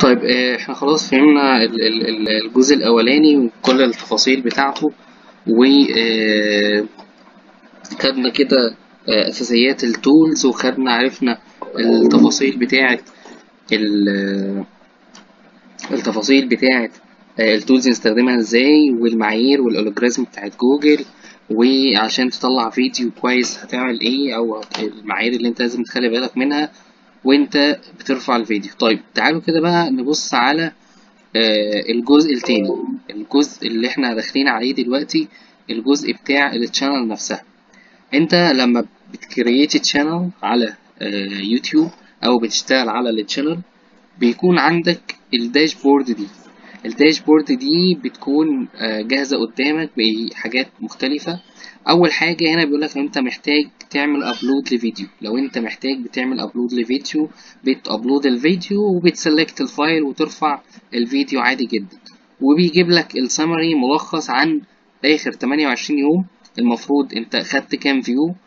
طيب آه، احنا خلاص فهمنا ال- ال- ال- الجزء الاولاني وكل التفاصيل بتاعته و آه، خدنا كده آه، اساسيات التولز وخدنا عرفنا التفاصيل بتاعه ال- التفاصيل بتاعه آه، التولز نستخدمها ازاي والمعايير والالجوريزم بتاعت جوجل وعشان تطلع فيديو كويس هتعمل ايه او المعايير اللي انت لازم تخلي بالك منها وانت بترفع الفيديو طيب تعالوا كده بقى نبص على آه، الجزء التاني الجزء اللي احنا داخلين عليه دلوقتي الجزء بتاع التشانل نفسها انت لما بتكريت تشانل على آه، يوتيوب او بتشتغل على التشانل بيكون عندك الداشبورد دي الداشبورد دي بتكون آه، جاهزة قدامك بحاجات مختلفة أول حاجة هنا بيقولك لو أنت محتاج تعمل أبلود لفيديو لو أنت محتاج بتعمل أبلود لفيديو بتأبلود الفيديو وبتسلكت الفايل وترفع الفيديو عادي جدا وبيجيب لك السمري ملخص عن آخر 28 يوم المفروض أنت خدت كام فيو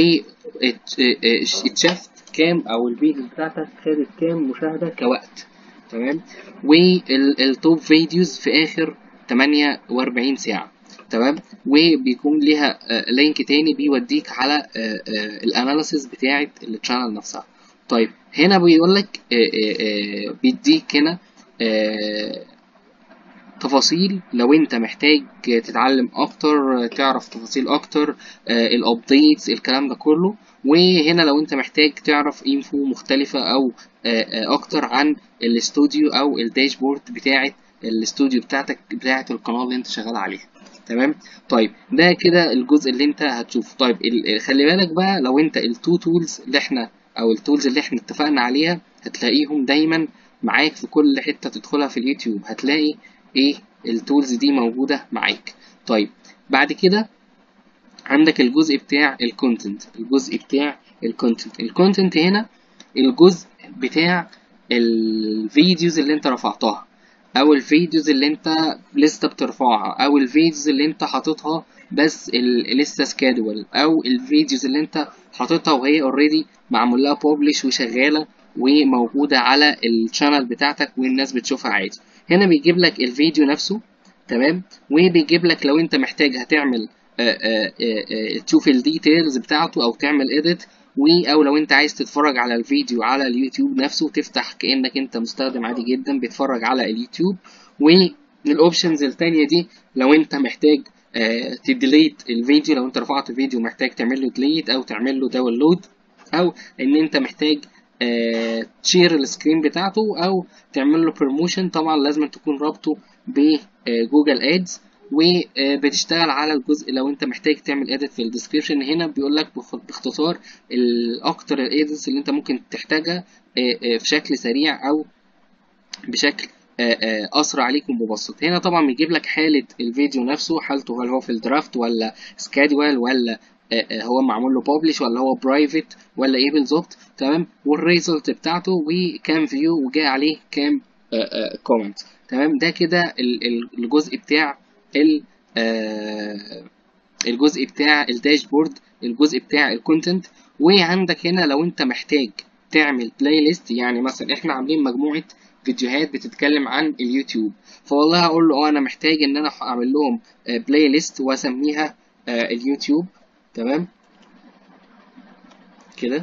واتشافت كام أو الفيديو بتاعتك خدت كام مشاهدة كوقت تمام والتوب فيديوز في اخر 48 ساعه تمام وبيكون ليها آه، لينك تاني بيوديك على الاناليسيس بتاعه الشانل نفسها طيب هنا بيقول لك بيديك هنا آه، تفاصيل لو انت محتاج تتعلم اكتر تعرف تفاصيل اكتر الابديتس الكلام ده كله وهنا لو انت محتاج تعرف انفو مختلفة او آه، آه، اكتر عن الاستوديو او الداشبورد بتاعة الاستوديو بتاعتك بتاعة القناة اللي انت شغال عليها تمام طيب ده كده الجزء اللي انت هتشوفه طيب ال- خلي بالك بقى لو انت التو تولز اللي احنا او التولز اللي احنا اتفقنا عليها هتلاقيهم دايما معاك في كل حتة تدخلها في اليوتيوب هتلاقي ايه التولز دي موجودة معاك طيب بعد كده عندك الجزء بتاع الكونتنت الجزء بتاع الكونتنت الكونتنت هنا الجزء بتاع الفيديوز اللي انت رفعتها او الفيديوز اللي انت لسه بترفعها او الفيديوز اللي انت حاططها بس ال- لسه سكادول او الفيديوز اللي انت حاططها وهي اوريدي معمول لها بوبلش وشغاله وموجوده على الشانل بتاعتك والناس بتشوفها عادي هنا بيجيب لك الفيديو نفسه تمام وبيجيب لك لو انت محتاج هتعمل آه، آه، آه، آه، تشوف الديتيلز بتاعته او تعمل اديت و او لو انت عايز تتفرج على الفيديو على اليوتيوب نفسه تفتح كانك انت مستخدم عادي جدا بتتفرج على اليوتيوب والاوبشنز التانية دي لو انت محتاج آه، تديليت الفيديو لو انت رفعت فيديو محتاج تعمل له ديليت او تعمل له داونلود او ان انت محتاج آه، تشير السكرين بتاعته او تعمل له بروموشن طبعا لازم تكون رابطه بجوجل ادز وبتشتغل على الجزء لو انت محتاج تعمل اديت في الديسكريبشن هنا بيقول لك باختصار الاكتر الاديتس اللي انت ممكن تحتاجها آه، آه، في شكل سريع او بشكل آه، آه، اسرع ليك ومبسط هنا طبعا بيجيب لك حاله الفيديو نفسه حالته هل هو في الدرافت ولا سكادول ولا آه، آه، هو معمول له بابلش ولا هو برايفت ولا ايه بالظبط تمام والريزلت بتاعته وكام فيو وجاي عليه كام كومنت تمام ده كده ال- ال- الجزء بتاع ال آه، الجزء بتاع الداشبورد الجزء بتاع الكونتنت وعندك هنا لو انت محتاج تعمل بلاي ليست يعني مثلا احنا عاملين مجموعة فيديوهات بتتكلم عن اليوتيوب فوالله هقول له اه انا محتاج ان انا اعمل لهم بلاي ليست واسميها آه، اليوتيوب تمام كده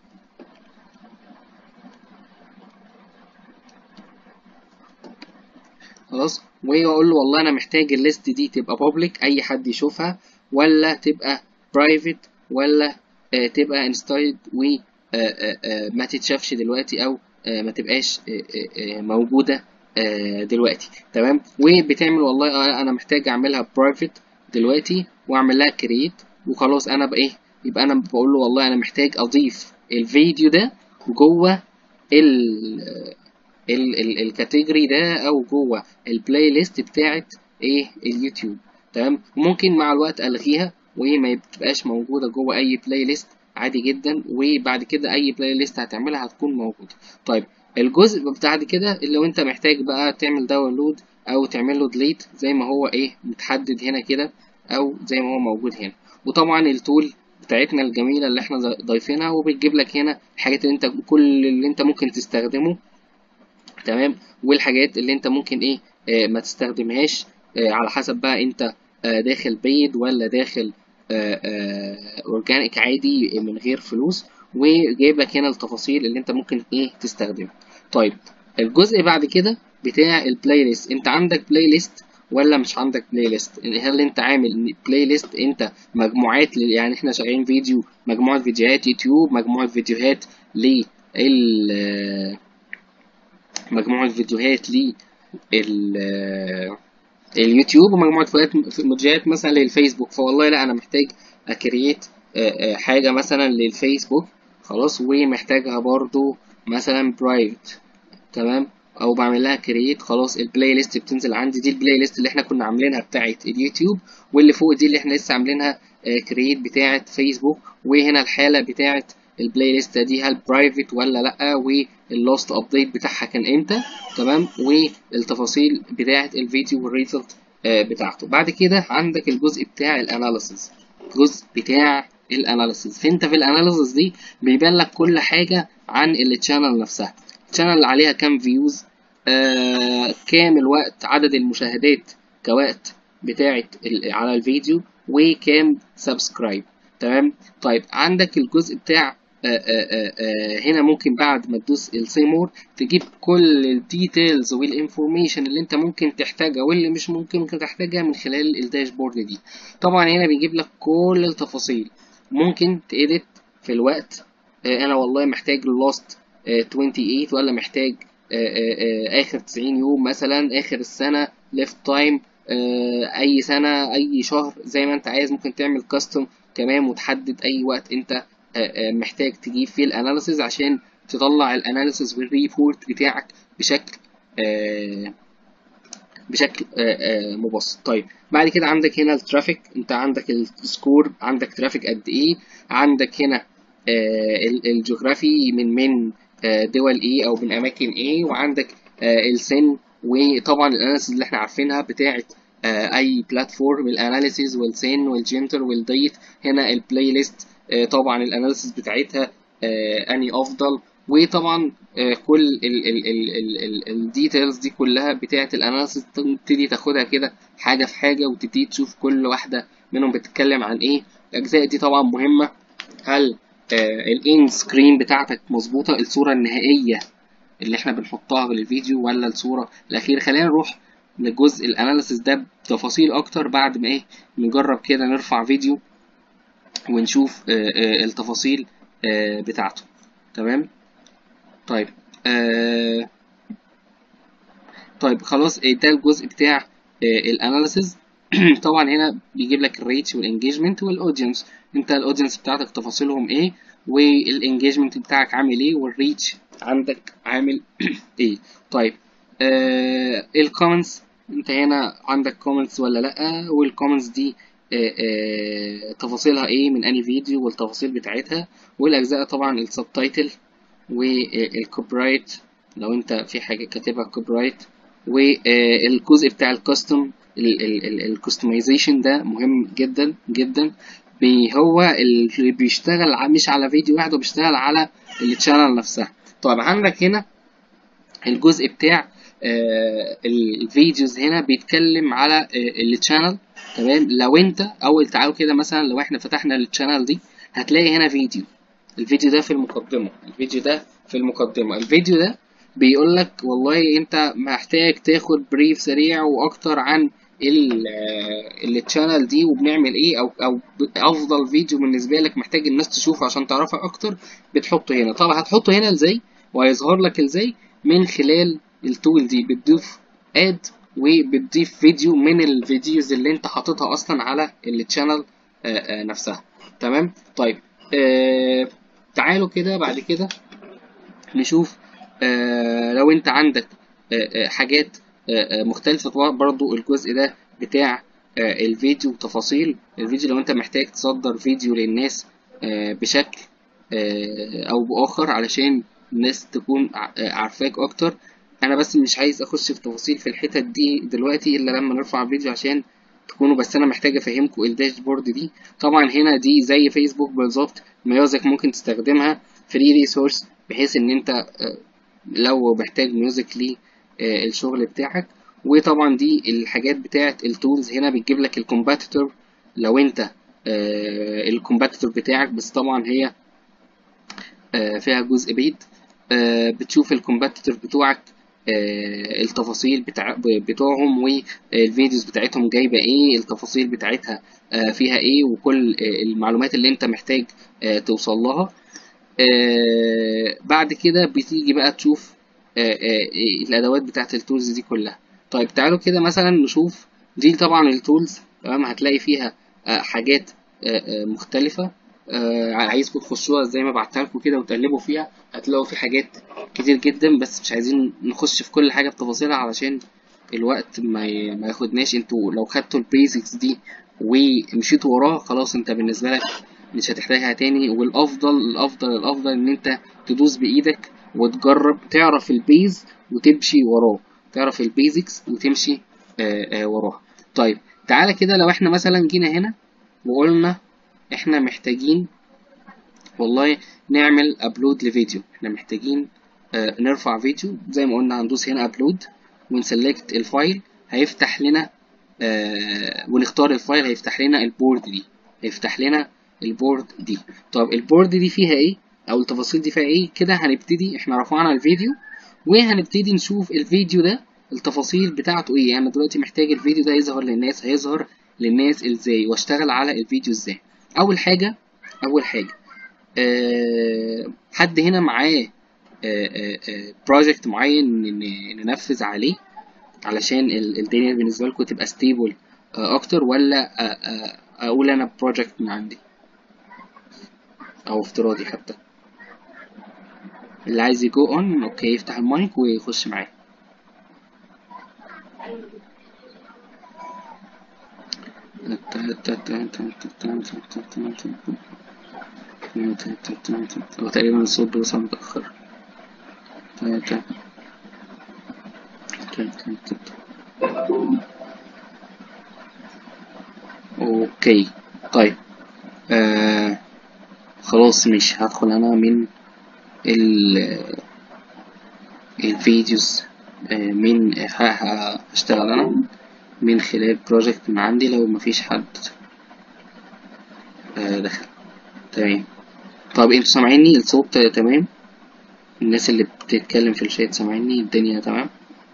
خلاص واقول له والله انا محتاج الليست دي تبقى بابليك اي حد يشوفها ولا تبقى برايفت ولا آه تبقى انستايد و آه آه آه ما تتشافش دلوقتي او آه ما تبقاش آه آه آه موجوده آه دلوقتي تمام وبتعمل والله آه انا محتاج اعملها برايفت دلوقتي واعمل لها كرييت وخلاص انا بقى ايه يبقى انا بقول له والله انا محتاج اضيف الفيديو ده جوه ال ال ال الكاتيجوري ده او جوه البلاي ليست بتاعت ايه اليوتيوب تمام ممكن مع الوقت الغيها وما بتبقاش موجوده جوه اي بلاي ليست عادي جدا وبعد كده اي بلاي ليست هتعملها هتكون موجوده طيب الجزء بعد كده لو انت محتاج بقى تعمل داونلود او تعمل له ديليت زي ما هو ايه متحدد هنا كده او زي ما هو موجود هنا وطبعا التول بتاعتنا الجميله اللي احنا ضايفينها وبتجيب لك هنا الحاجات اللي انت كل اللي انت ممكن تستخدمه تمام والحاجات اللي انت ممكن ايه آه ما تستخدمهاش آه على حسب بقى انت آه داخل بيد ولا داخل اورجانيك عادي من غير فلوس وجايب لك هنا التفاصيل اللي انت ممكن ايه تستخدمها طيب الجزء بعد كده بتاع البلاي ليست انت عندك بلاي ليست ولا مش عندك بلاي ليست هل انت عامل بلاي ليست انت مجموعات يعني احنا شغالين فيديو مجموعه فيديوهات يوتيوب مجموعه فيديوهات لل مجموعه فيديوهات لل اليوتيوب ومجموعه فيديوهات مثلا للفيسبوك فوالله لا انا محتاج اكريت حاجه مثلا للفيسبوك خلاص ومحتاجها برضو مثلا برايفت تمام او بعمل لها كرييت خلاص البلاي ليست بتنزل عندي دي البلاي ليست اللي احنا كنا عاملينها بتاعه اليوتيوب واللي فوق دي اللي احنا لسه عاملينها كرييت بتاعه فيسبوك وهنا الحاله بتاعه البلاي ليست دي هل برايفت ولا لا واللاست ابديت بتاعها كان امتى تمام والتفاصيل بتاعه الفيديو والريزلت بتاعته بعد كده عندك الجزء بتاع الاناليسيز الجزء بتاع الاناليسيز فانت في الاناليسيز دي بيبان لك كل حاجه عن التشانل نفسها الشانل اللي عليها كام فيوز آه كام الوقت عدد المشاهدات كوقت بتاعت على الفيديو وكام سبسكرايب تمام طيب عندك الجزء بتاع آه آه آه هنا ممكن بعد ما تدوس السيمور تجيب كل الديتيلز والانفورميشن اللي انت ممكن تحتاجها واللي مش ممكن تحتاجها من خلال الداشبورد دي طبعا هنا بيجيب لك كل التفاصيل ممكن تedit في الوقت انا والله محتاج اللاست 28 ولا محتاج اخر 90 يوم مثلا اخر السنه ليفت تايم اي سنه اي شهر زي ما انت عايز ممكن تعمل كاستم كمان وتحدد اي وقت انت محتاج تجيب فيه الاناليسز عشان تطلع الاناليسز والريبورت بتاعك بشكل بشكل مبسط طيب بعد كده عندك هنا الترافيك انت عندك السكور عندك ترافيك قد ايه عندك هنا الجغرافي من من دول ايه او من اماكن ايه وعندك السن وطبعا الاناليسيز اللي احنا عارفينها بتاعه اي بلاتفورم الاناليسيز والسن والجنتر والديت هنا البلاي ليست طبعا الاناليسيز بتاعتها اني افضل وطبعا كل الديتيلز دي كلها بتاعه الاناليسيز تبتدي تاخدها كده حاجه في حاجه وتبتدي تشوف كل واحده منهم بتتكلم عن ايه الاجزاء دي طبعا مهمه هل الاند سكرين بتاعتك مظبوطه الصوره النهائيه اللي احنا بنحطها للفيديو ولا الصوره الاخيره خلينا نروح لجزء الاناليسيس ده بتفاصيل اكتر بعد ما ايه نجرب كده نرفع فيديو ونشوف التفاصيل بتاعته تمام طيب آه طيب خلاص ده الجزء بتاع الاناليسيس طبعا هنا بيجيب لك الريتش والانجيجمنت والاودينس انت الاودينس بتاعتك تفاصيلهم ايه والانجيجمنت بتاعك عامل ايه والريتش عندك عامل ايه طيب آه الكومنتس انت هنا عندك كومنتس ولا لا والكومنتس دي آه آه تفاصيلها ايه من اني فيديو والتفاصيل بتاعتها والاجزاء طبعا السبتايتل والكوبرايت لو انت في حاجه كاتبها كوبرايت والجزء بتاع الكاستم الكستمايزيشن ده مهم جدا جدا هو اللي بيشتغل مش على فيديو واحد وبيشتغل على التشانل نفسها طيب عندك هنا الجزء بتاع آه الفيديوز هنا بيتكلم على آه التشانل تمام لو انت اول تعالوا كده مثلا لو احنا فتحنا التشانل دي هتلاقي هنا فيديو الفيديو ده في المقدمة الفيديو ده في المقدمة الفيديو ده بيقول لك والله انت محتاج تاخد بريف سريع واكتر عن التشانل دي وبنعمل ايه او او افضل فيديو بالنسبه لك محتاج الناس تشوفه عشان تعرفها اكتر بتحطه هنا طبعا هتحطه هنا ازاي وهيظهر لك ازاي من خلال التول دي بتضيف اد وبتضيف فيديو من الفيديوز اللي انت حاططها اصلا على التشانل نفسها تمام طيب آه تعالوا كده بعد كده نشوف آه لو انت عندك آه حاجات مختلفة برضو الجزء ده بتاع الفيديو تفاصيل الفيديو لو انت محتاج تصدر فيديو للناس بشكل او باخر علشان الناس تكون عارفاك اكتر انا بس مش عايز اخش في تفاصيل في الحتت دي دلوقتي الا لما نرفع فيديو عشان تكونوا بس انا محتاج افهمكم الداشبورد دي طبعا هنا دي زي فيسبوك بالظبط ميازك ممكن تستخدمها فري ريسورس بحيث ان انت لو محتاج ميوزك للشغل بتاعك وطبعا دي الحاجات بتاعت التولز هنا بتجيب لك الكومباتيتور لو انت الكومباتيتور بتاعك بس طبعا هي آه، فيها جزء بيد آه، بتشوف الكومباتيتور بتوعك آه، التفاصيل بتاع بتوعهم والفيديوز بتاعتهم جايبه ايه التفاصيل بتاعتها آه، فيها ايه وكل آه، المعلومات اللي انت محتاج آه، توصل لها آه، بعد كده بتيجي بقى تشوف آه، آه، الادوات بتاعت التولز دي كلها طيب تعالوا كده مثلا نشوف دي طبعا التولز تمام هتلاقي فيها آه، حاجات آه، آه، مختلفة آه، عايزكم تخشوها زي ما بعتها لكم كده وتقلبوا فيها هتلاقوا في حاجات كتير جدا بس مش عايزين نخش في كل حاجة بتفاصيلها علشان الوقت ما ي- ما ياخدناش انتوا لو خدتوا البيزكس دي ومشيتوا وراها خلاص انت بالنسبة لك مش هتحتاجها تاني والافضل الافضل الافضل ان انت تدوس بايدك وتجرب تعرف البيز وتمشي وراه تعرف البيزكس وتمشي آه، آه، وراها طيب تعالى كده لو احنا مثلا جينا هنا وقلنا احنا محتاجين والله نعمل ابلود لفيديو احنا محتاجين آه، نرفع فيديو زي ما قلنا هندوس هنا ابلود ونسلكت الفايل هيفتح لنا آه، ونختار الفايل هيفتح لنا البورد دي هيفتح لنا البورد دي طب البورد دي فيها ايه او التفاصيل دي فيها ايه كده هنبتدي احنا رفعنا الفيديو وهنبتدي نشوف الفيديو ده التفاصيل بتاعته ايه انا دلوقتي محتاج الفيديو ده يظهر للناس هيظهر للناس ازاي واشتغل على الفيديو ازاي اول حاجه اول حاجه أه حد هنا معاه بروجكت معين ن- ننفذ عليه علشان ال- الدنيا بالنسبه لكم تبقى ستيبل اكتر ولا آه، آه، اقول انا بروجكت من عندي او افتراضي حتى اللي عايز يجو اون اوكي يفتح المايك ويخش معايا هو تقريبا الصوت بيوصل متأخر اوكي طيب آه خلاص مش هدخل انا من ال الفيديوز آه من ه- ه- هشتغل انا من خلال بروجكت من عندي لو مفيش حد آه دخل تمام طب انتوا سامعيني الصوت تمام الناس اللي بتتكلم في الشات سامعيني الدنيا تمام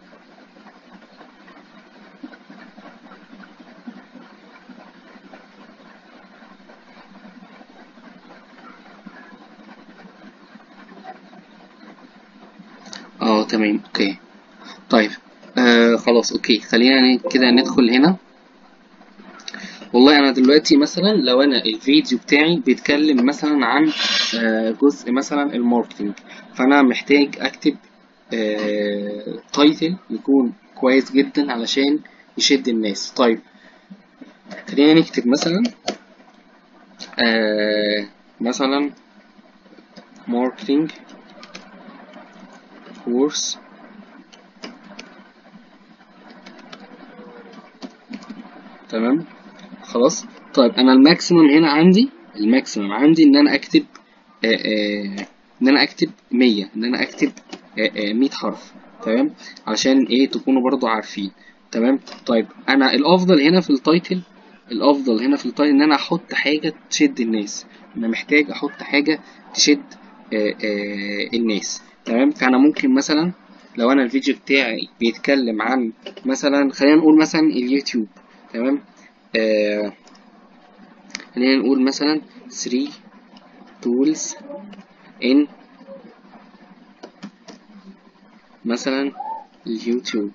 اه تمام اوكي طيب آه خلاص اوكي خلينا ن- كده ندخل هنا والله انا دلوقتي مثلا لو انا الفيديو بتاعي بيتكلم مثلا عن آه جزء مثلا الماركتينج فانا محتاج اكتب آه تايتل يكون كويس جدا علشان يشد الناس طيب خلينا نكتب مثلا آه مثلا ماركتينج كورس تمام خلاص طيب انا الماكسيمم هنا عندي الماكسيمم عندي ان انا اكتب آه، آه، ان انا اكتب 100 ان انا اكتب آه، آه، 100 حرف تمام عشان ايه تكونوا برضو عارفين تمام طيب انا الافضل هنا في التايتل الافضل هنا في التايتل ان انا احط حاجه تشد الناس انا محتاج احط حاجه تشد آه، آه، الناس تمام فانا ممكن مثلا لو انا الفيديو بتاعي بيتكلم عن مثلا خلينا نقول مثلا اليوتيوب تمام آه خلينا نقول مثلا 3 tools in مثلا اليوتيوب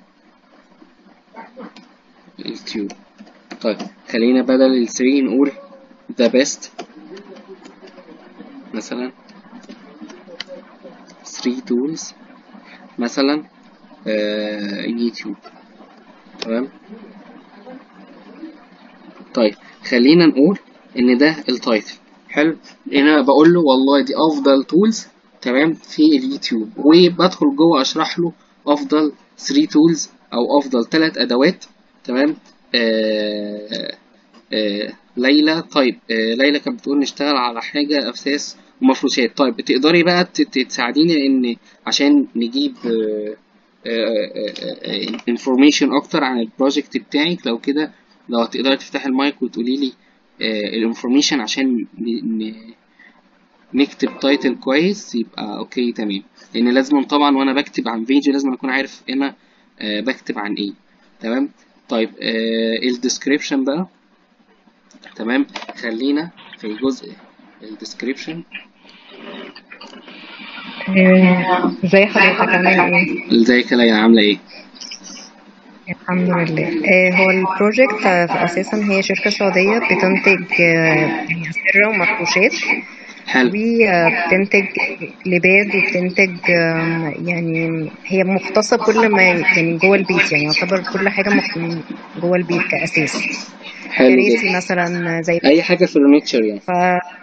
اليوتيوب طيب خلينا بدل ال 3 نقول the best مثلا 3 tools مثلا آه يوتيوب تمام طيب خلينا نقول ان ده التايتل حلو انا بقول له والله دي افضل تولز تمام في اليوتيوب وبدخل جوه اشرح له افضل 3 تولز او افضل 3 ادوات تمام آه آه ليلى طيب آه ليلى كانت بتقول نشتغل على حاجة اساس ومفروشات طيب تقدري بقى ت- ت- تساعديني ان عشان نجيب انفورميشن اكتر عن البروجكت بتاعك لو كده لو هتقدري تفتحي المايك وتقولي لي الانفورميشن عشان ن- ن- نكتب تايتل كويس يبقى اوكي تمام لان لازم طبعا وانا بكتب عن فيديو لازم اكون عارف انا آه، بكتب عن ايه تمام طيب الديسكريبشن بقى تمام خلينا في جزء الديسكريبشن آه، ازي حضرتك عامل ايه؟ ازيك يا ليلى عامله ايه الحمد لله آه، هو البروجكت آه، اساسا هي شركة سعودية بتنتج آه، يعني أسرة ومفروشات حلو وبتنتج لباد وبتنتج آم، يعني هي مختصة كل ما يعني جوه البيت يعني يعتبر كل حاجة مخ- جوه البيت كأساس حلو كراسي جدا مثلا زي اي حاجه فرنتشر يعني ف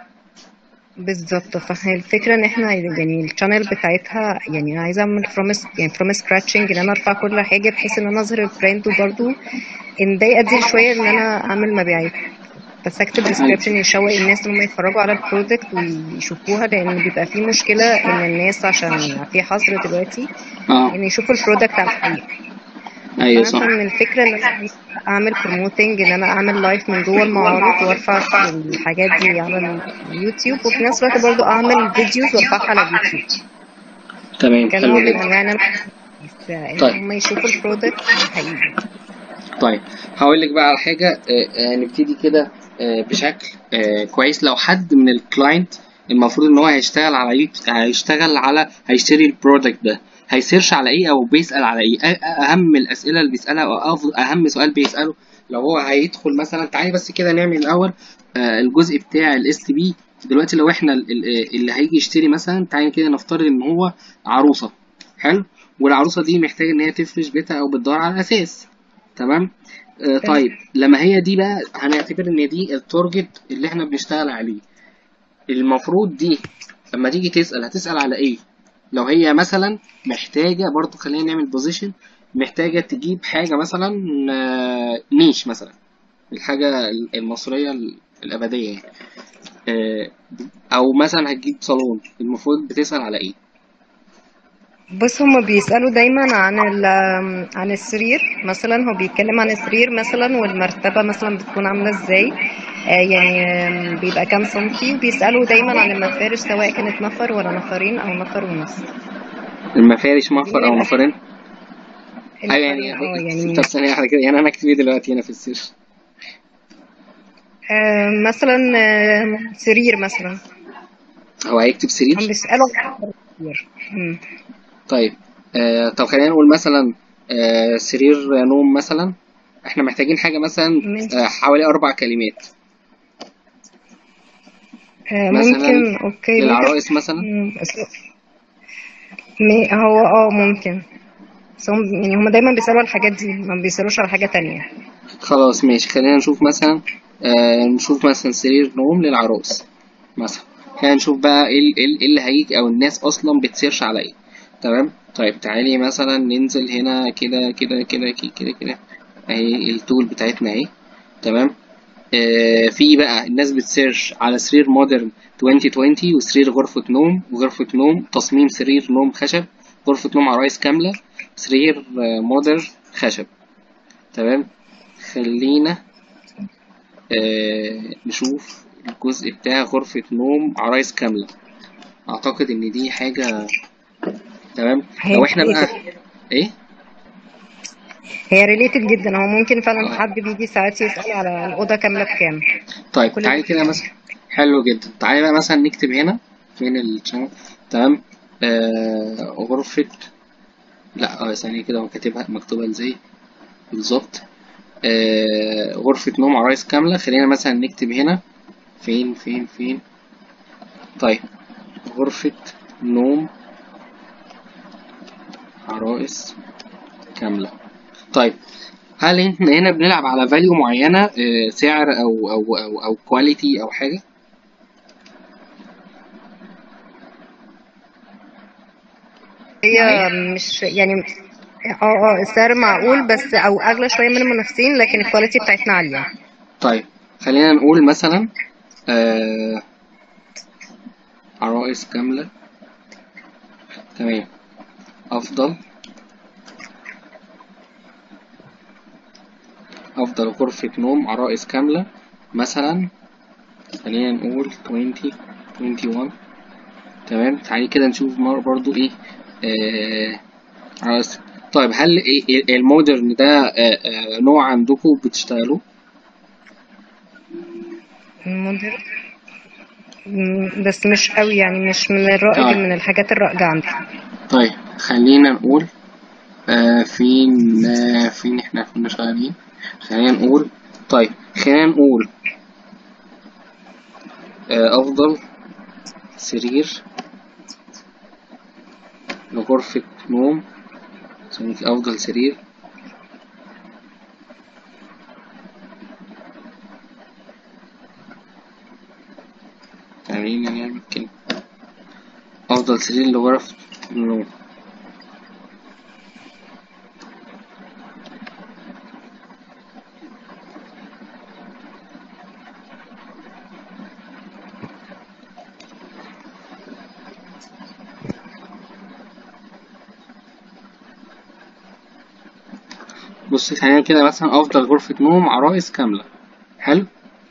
بالظبط فهي الفكرة ان احنا يعني الشانل بتاعتها يعني انا عايزة اعمل فروم يعني فروم سكراتشنج ان انا ارفع كل حاجة بحيث ان انا اظهر البراند وبرده ان ده يؤدي شوية ان انا اعمل مبيعات بس اكتب ديسكريبشن يشوق الناس ان هم يتفرجوا على البرودكت ويشوفوها لان بيبقى في مشكلة ان الناس عشان في حظر دلوقتي اه ان يشوفوا البرودكت على الحقيقة ايوه فانا صح من الفكره ان انا اعمل بروموتنج ان انا اعمل لايف من جوه المعارض وارفع الحاجات دي على اليوتيوب وفي نفس الوقت برضو اعمل فيديوز وارفعها على اليوتيوب تمام كان حلو نوع من جدا انواع ان انا بس ان طيب هم يشوفوا البرودكت الحقيقي طيب هقول لك بقى على حاجه آه، آه، نبتدي كده آه، بشكل آه، كويس لو حد من الكلاينت المفروض ان هو هيشتغل على يوت... هيشتغل على هيشتري البرودكت ده هيسيرش على ايه او بيسال على ايه أ- اهم الاسئله اللي بيسالها او أف- اهم سؤال بيساله لو هو هيدخل مثلا تعالي بس كده نعمل الاول آه، الجزء بتاع الاس تي بي دلوقتي لو احنا ال- ال- اللي هيجي يشتري مثلا تعالي كده نفترض ان هو عروسه حلو والعروسه دي محتاجه ان هي تفرش بيتها او بتدور على اساس تمام آه طيب لما هي دي بقى هنعتبر ان دي التارجت اللي احنا بنشتغل عليه المفروض دي لما تيجي تسأل هتسأل على ايه لو هي مثلا محتاجة برضو خلينا نعمل بوزيشن محتاجة تجيب حاجة مثلا آه، نيش مثلا الحاجة المصرية ال- الأبدية يعني آه، أو مثلا هتجيب صالون المفروض بتسأل على ايه بص هما بيسألوا دايما عن ال عن السرير مثلا هو بيتكلم عن السرير مثلا والمرتبة مثلا بتكون عاملة ازاي آه يعني آم، بيبقى كام سنتي وبيسألوا دايما عن المفارش سواء كانت نفر ولا نفرين أو نفر ونص المفارش دي مفر من أو الأسئلة نفرين أيوة يعني اه يعني طب ثانية واحدة كده يعني أنا أكتب ايه دلوقتي هنا في السيرش آه مثلا آه سرير مثلا هو هيكتب سرير هم بيسألوا عن السرير مم. طيب آه طب خلينا نقول مثلا آه سرير نوم مثلا احنا محتاجين حاجة مثلا ماشي آه حوالي أربع كلمات آه مثلا ممكن اوكي ممكن للعرائس مثلا مم. بس- مي- هو اه ممكن بس هم يعني هم دايما بيسألوا على الحاجات دي ما بيسألوش على حاجة تانية خلاص ماشي خلينا نشوف مثلا آه نشوف مثلا سرير نوم للعروس مثلا خلينا نشوف بقى ايه ال- إيه ال- إيه اللي هيجي او الناس اصلا بتسيرش على ايه تمام طيب تعالي مثلا ننزل هنا كده كده كده كده كده كده اهي التول بتاعتنا اهي تمام آه في بقى الناس بتسيرش على سرير مودرن 2020 وسرير غرفة نوم وغرفة نوم تصميم سرير نوم خشب غرفة نوم عرايس كاملة سرير آه مودرن خشب تمام خلينا آه نشوف الجزء بتاع غرفة نوم عرايس كاملة أعتقد إن دي حاجة تمام هي لو إحنا بقى ريليتد إيه؟ هي ريليتد جدا هو ممكن فعلا آه. حد بيجي ساعات يسأل على الأوضة كاملة بكام طيب كل تعالي ده كده مثلا حلو جدا تعالي بقى مثلا نكتب هنا فين الشانل تمام آه غرفة لا اه ثانية كده هو كاتبها مكتوبة ازاي بالظبط آه غرفة نوم عرايس كاملة خلينا مثلا نكتب هنا فين فين فين طيب غرفة نوم عرائس كاملة طيب هل احنا هنا بنلعب على فاليو معينة آه، سعر أو أو أو أو كواليتي أو حاجة؟ هي معايا؟ مش يعني اه اه السعر معقول بس او اغلى شويه من المنافسين لكن الكواليتي بتاعتنا عاليه طيب خلينا نقول مثلا آه عرائس كاملة تمام أفضل أفضل غرفة نوم عرائس كاملة مثلا خلينا نقول 20 21 تمام تعالي كده نشوف مرة برضو ايه آه عرائس طيب هل إيه إيه المودرن ده آه آه نوع عندكم بتشتغلوه؟ موديل مم، بس مش قوي يعني مش من الرائج طيب من الحاجات الرائجة عندي طيب خلينا نقول آه فين آه فين احنا كنا شغالين خلينا نقول طيب خلينا نقول آه أفضل سرير لغرفة نوم ثانية أفضل سرير خلينا نعمل كده أفضل سرير لغرفة نوم بص خلينا كده مثلا أفضل غرفة نوم عرائس كاملة حلو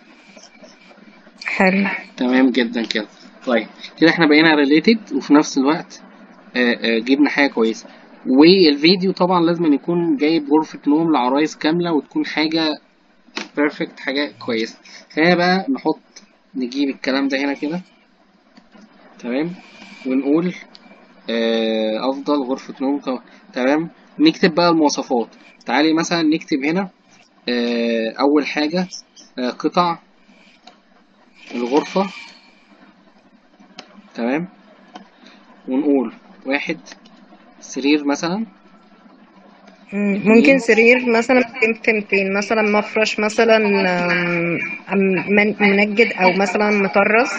حلو تمام جدا كده طيب كده احنا بقينا ريليتد وفي نفس الوقت آه، آه، جبنا حاجة كويسة والفيديو طبعا لازم يكون جايب غرفة نوم لعرايس كاملة وتكون حاجة بيرفكت حاجة كويسة خلينا بقى نحط نجيب الكلام ده هنا كده تمام ونقول آه، أفضل غرفة نوم ط- تمام نكتب بقى المواصفات تعالي مثلا نكتب هنا آه، أول حاجة آه، قطع الغرفة تمام ونقول واحد سرير مثلا مم، ممكن اتنين سرير مثلا 200 في 200 مثلا مفرش مثلا آم، أم- من- منجد او مثلا مطرز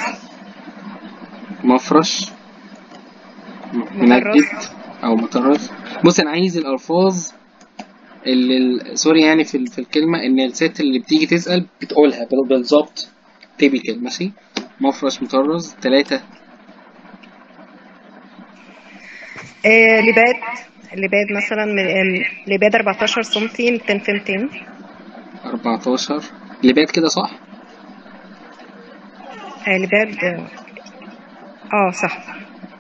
مفرش منجد مطرز او مطرز بص انا عايز الالفاظ اللي ال- سوري يعني في ال- في الكلمه ان الست اللي بتيجي تسال بتقولها بال- بالظبط تيبيكال ماشي مفرش مطرز ثلاثة آه لباد لباد مثلا من آم، لباد 14 سنتي 200 في 200 14 لبات كده صح آه لباد اه آه، صح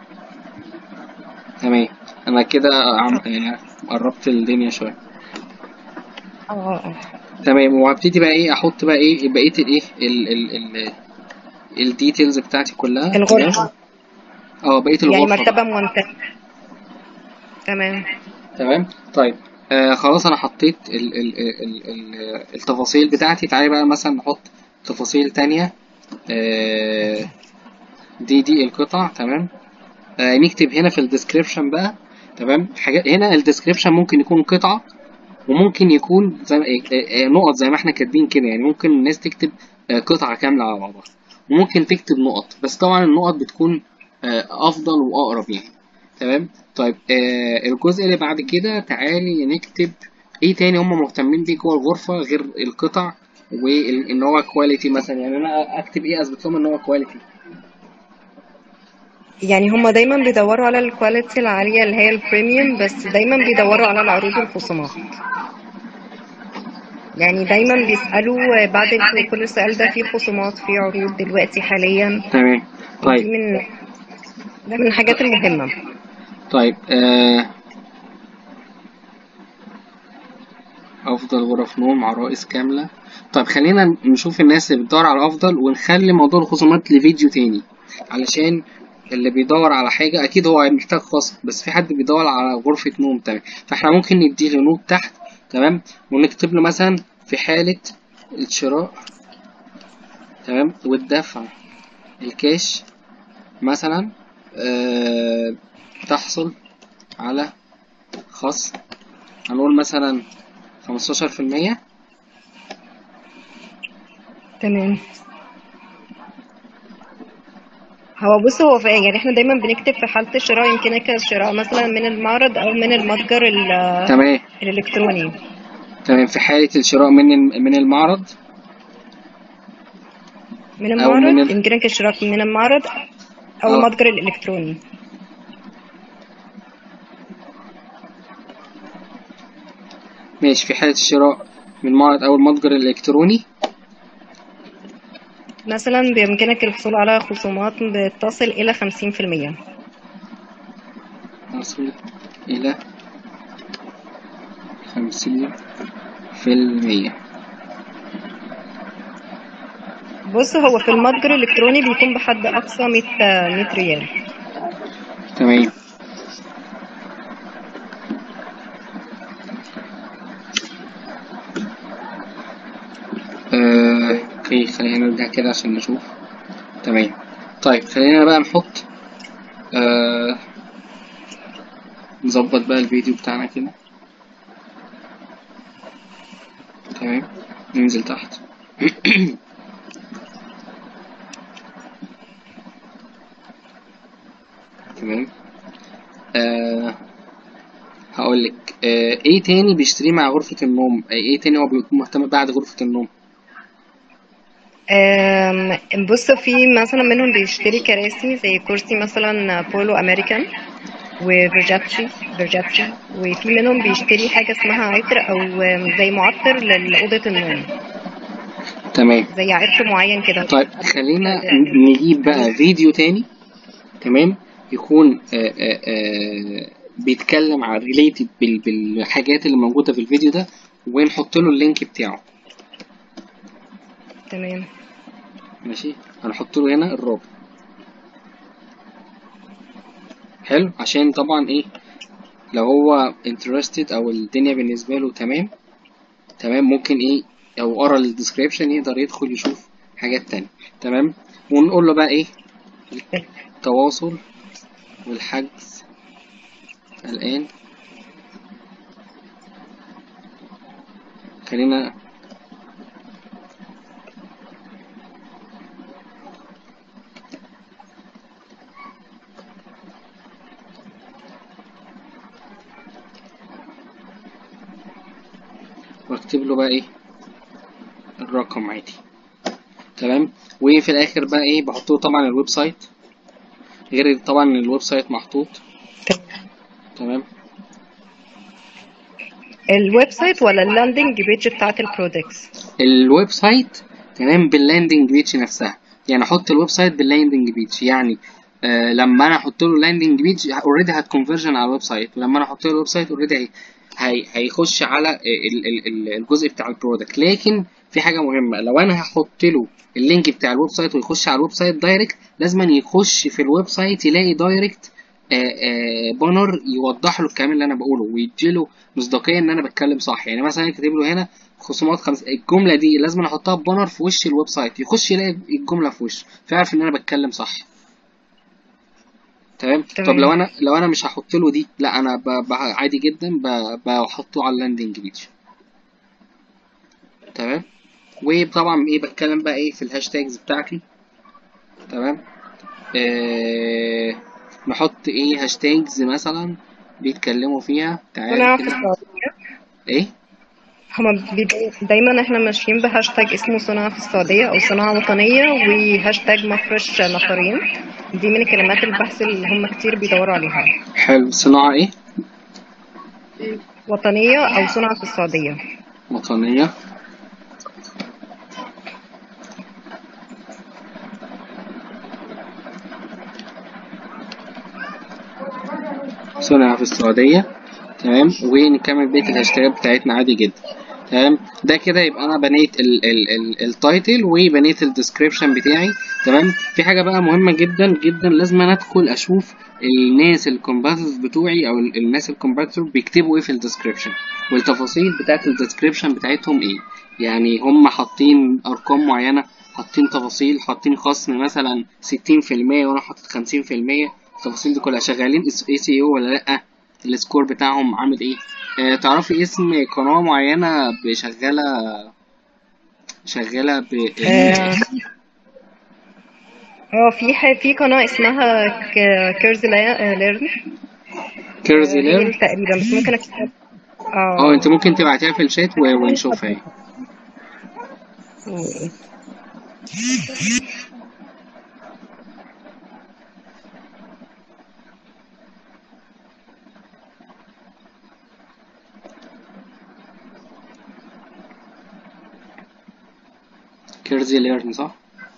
تمام انا كده عم يعني قربت الدنيا شويه اه اه اه تمام وهبتدي بقى ايه احط بقى ايه بقيه الايه ال ال ال الديتيلز بتاعتي كلها تمام الغرفة اه بقيه يعني الغرفه مرتبة بقى منتهى تمام تمام طيب آه خلاص انا حطيت ال ال ال ال التفاصيل بتاعتي تعالي بقى مثلا نحط تفاصيل تانية آه دي دي القطع تمام آه نكتب هنا في الديسكريبشن بقى تمام حاجات هنا الديسكريبشن ممكن يكون قطعة وممكن يكون زي ما إيه، آه، آه، نقط زي ما احنا كاتبين كده يعني ممكن الناس تكتب آه، قطعة كاملة على بعضها وممكن تكتب نقط بس طبعا النقط بتكون آه، أفضل وأقرب يعني تمام طيب آه الجزء اللي بعد كده تعالي نكتب ايه تاني هم مهتمين بيه جوه الغرفة غير القطع وان هو كواليتي مثلا يعني انا اكتب ايه اثبت لهم ان هو كواليتي يعني هما دايما بيدوروا على الكواليتي العالية اللي هي البريميوم بس دايما بيدوروا على العروض والخصومات يعني دايما بيسألوا بعد ال- كل سؤال ده في خصومات في عروض دلوقتي حاليا تمام دي طيب من ده من الحاجات المهمة طيب آه افضل غرف نوم عرائس كاملة طيب خلينا نشوف الناس اللي بتدور على افضل ونخلي موضوع الخصومات لفيديو تاني علشان اللي بيدور على حاجة أكيد هو محتاج خصم بس في حد بيدور على غرفة نوم تمام فاحنا ممكن نديله نوت تحت تمام ونكتب له مثلا في حالة الشراء تمام والدفع الكاش مثلا آه تحصل على خصم هنقول مثلا خمستاشر في المية تمام هو بص هو في يعني احنا دايما بنكتب في حالة الشراء يمكنك الشراء مثلا من المعرض او من المتجر ال- تمام الالكتروني تمام في حالة الشراء من من المعرض من أو من المعرض ال... يمكنك الشراء من المعرض او اه المتجر الالكتروني ماشي في حالة الشراء من معرض أو المتجر الإلكتروني مثلا بيمكنك الحصول على خصومات بتصل الى 50% نصل إلى خمسين في المية بص هو في المتجر الالكتروني بيكون بحد اقصى 100 100 ريال تمام آه، اوكي خلينا نرجع كده عشان نشوف تمام طيب خلينا بقى نحط آه نظبط بقى الفيديو بتاعنا كده تمام ننزل تحت تمام آه هقول لك آه ايه تاني بيشتريه مع غرفة النوم آه، ايه تاني هو بيكون مهتم بعد غرفة النوم أم، بص في مثلا منهم بيشتري كراسي زي كرسي مثلا بولو امريكان وفيرجاتشي فيرجاتشي وفي منهم بيشتري حاجة اسمها عطر او زي معطر لأوضة النوم تمام زي عطر معين كده طيب خلينا ن- نجيب بقى فيديو تاني تمام يكون آه آه آه بيتكلم عن ريليتد بالحاجات اللي موجودة في الفيديو ده ونحط له اللينك بتاعه تمام ماشي هنحط له هنا الرابط حلو عشان طبعا ايه لو هو interested او الدنيا بالنسبة له تمام تمام ممكن ايه او قرا الديسكريبشن يقدر يدخل يشوف حاجات تانية تمام ونقول له بقى ايه التواصل والحجز الآن خلينا واكتب له بقى ايه الرقم عادي تمام وفي الاخر بقى ايه بحط له طبعا الويب سايت غير طبعا إن الويب سايت محطوط تمام الويب سايت ولا اللاندنج بيج بتاعت البرودكتس الويب سايت تمام باللاندنج بيج نفسها يعني احط الويب سايت باللاندنج بيج يعني آه لما انا احط له لاندنج بيج اوريدي هتكونفرجن على الويب سايت ولما انا احط له الويب سايت اوريدي هي هيخش على ال- ال- ال- الجزء بتاع البرودكت لكن في حاجه مهمه لو انا هحط له اللينك بتاع الويب سايت ويخش على الويب سايت دايركت لازم يخش في الويب سايت يلاقي دايركت بانر يوضح له الكلام اللي انا بقوله ويديله مصداقيه ان انا بتكلم صح يعني مثلا كاتب له هنا خصومات خمس الجمله دي لازم أنا احطها بانر في وش الويب سايت يخش يلاقي الجمله في وشه فيعرف ان انا بتكلم صح تمام تمام. طب لو انا لو انا مش هحط له دي لا انا ب... ب... عادي جدا ب... بحطه على اللاندنج بيج تمام وطبعا ايه بتكلم بقى ايه في الهاشتاجز بتاعتي تمام آه... نحط ايه هاشتاجز مثلا بيتكلموا فيها صناعة تعالى في كده السعودية ايه هما بيبقوا- دايما احنا ماشيين بهاشتاج اسمه صناعة في السعودية او صناعة وطنية وهاشتاج مفرش نفرين دي من كلمات البحث اللي هم كتير بيدوروا عليها حلو صناعة ايه وطنية او صناعة في السعودية وطنية صنع في السعودية تمام ونكمل بقية الهاشتاجات بتاعتنا عادي جدا تمام ده كده يبقى انا بنيت ال ال ال التايتل وبنيت الديسكريبشن بتاعي تمام في حاجه بقى مهمه جدا جدا لازم أنا ادخل اشوف الناس الكومباتيتورز بتوعي او ال- الناس الكومباتيتور بيكتبوا ايه في الديسكريبشن والتفاصيل بتاعت الديسكريبشن بتاعتهم ايه يعني هم حاطين ارقام معينه حاطين تفاصيل حاطين خصم مثلا 60% وانا حاطط 50% التفاصيل دي كلها شغالين اي سي او ولا لا السكور بتاعهم عامل ايه آه تعرفي اسم قناة معينة شغالة شغالة ب اه آه، في ح- في قناة اسمها ك- كيرز لا- ليرن كيرزي هي ليرن دي تقريبا بس ممكن اكتبها اه انت ممكن تبعتيها في الشات و- ونشوفها ايه كيرزي ليرن صح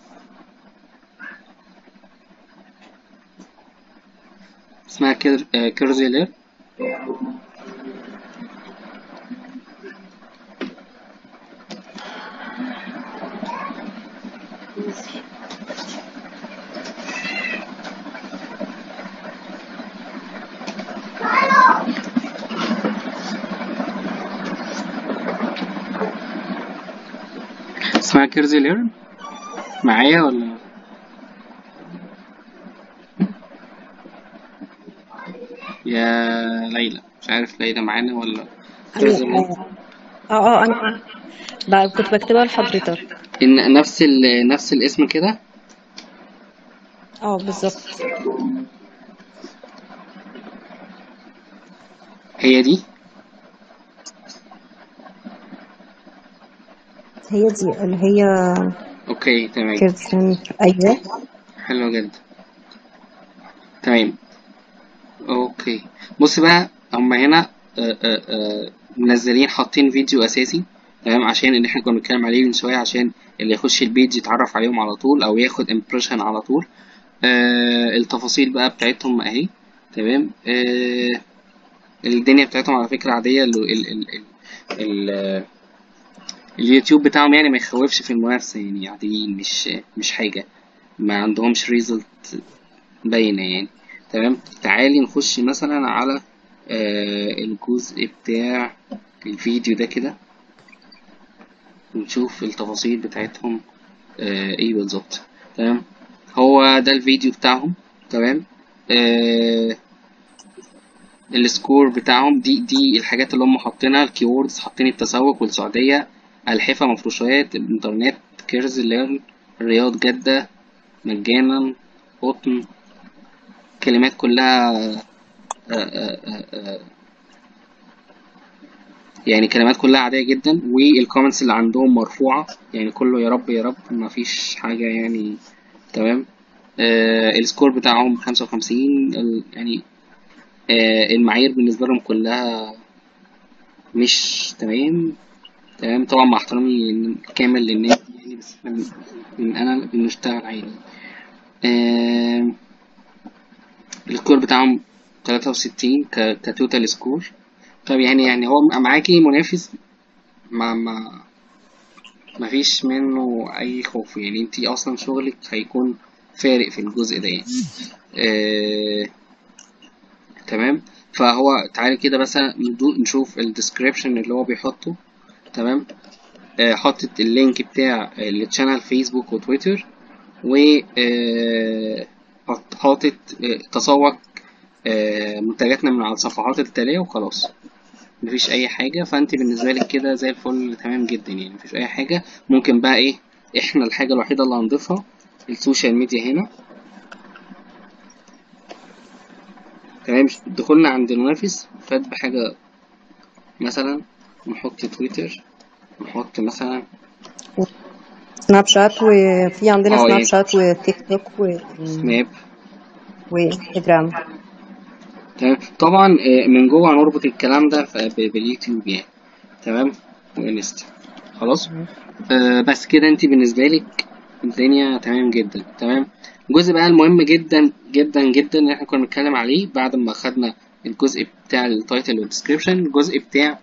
اسمها كير... آه، كيرزي ليرن اسمها كيرزي ليرن معايا ولا يا ليلى مش عارف ليلى معانا ولا كيرزي ليرن اه اه اه انا بقى كنت بكتبها لحضرتك إن نفس ال... نفس الاسم كده اه بالظبط هي دي هي دي اللي هي اوكي تمام كيرتن ايوه حلو جدا تمام اوكي بص بقى هما هنا آه، آه، آه، منزلين حاطين فيديو اساسي تمام عشان اللي احنا كنا بنتكلم عليه من شويه عشان اللي يخش البيج يتعرف عليهم على طول او ياخد امبريشن على طول آه التفاصيل بقى بتاعتهم اهي تمام آه الدنيا بتاعتهم على فكره عاديه ال ال ال ال ال اليوتيوب بتاعهم يعني ما يخوفش في المنافسه يعني عاديين مش مش حاجه ما عندهمش ريزلت باينه يعني تمام تعالي نخش مثلا على آه الجزء بتاع الفيديو ده كده ونشوف التفاصيل بتاعتهم آه ايه بالظبط تمام هو ده الفيديو بتاعهم تمام آه السكور بتاعهم دي دي الحاجات اللي هم حاطينها الكيوردز حاطين التسوق والسعودية الحفا مفروشات الانترنت كيرز ليرن الرياض جدة مجانا قطن كلمات كلها آه آه آه آه يعني كلمات كلها عادية جدا والكومنتس اللي عندهم مرفوعة يعني كله يا رب يا رب مفيش حاجة يعني تمام آه السكور بتاعهم خمسة وخمسين يعني آه المعايير بالنسبة لهم كلها مش تمام تمام طبعا مع احترامي الكامل للناس يعني بس احنا بن- بن- انا بنشتغل عادي آه السكور بتاعهم تلاتة وستين كتوتال سكور طب يعني يعني هو معاكي منافس ما ما ما فيش منه اي خوف يعني انتي اصلا شغلك هيكون فارق في الجزء ده يعني آه تمام فهو تعالي كده بس ندو- نشوف الديسكريبشن اللي هو بيحطه تمام آه حاطط اللينك بتاع الشانل فيسبوك وتويتر و آه، حط- حاطط آه، تسوق آه، منتجاتنا من على الصفحات التالية وخلاص مفيش اي حاجة فانت بالنسبة لك كده زي الفل تمام جدا يعني مفيش اي حاجة ممكن بقى ايه احنا الحاجة الوحيدة اللي هنضيفها السوشيال ميديا هنا تمام دخلنا عند المنافس فات بحاجة مثلا نحط تويتر نحط مثلا سناب شات وفي عندنا اه سناب يعني شات وتيك توك و... سناب وانستجرام تمام طبعا آه، من جوه هنربط الكلام ده ف- ب- باليوتيوب يعني تمام وانستا خلاص آه بس كده انت بالنسبه لك الدنيا تمام جدا تمام الجزء بقى المهم جدا جدا جدا اللي احنا كنا بنتكلم عليه بعد ما خدنا الجزء بتاع التايتل والديسكريبشن الجزء بتاع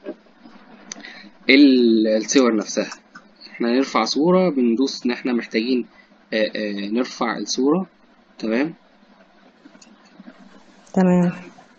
ال- الصور نفسها احنا نرفع صورة بندوس ان احنا محتاجين آه آه نرفع الصورة تمام تمام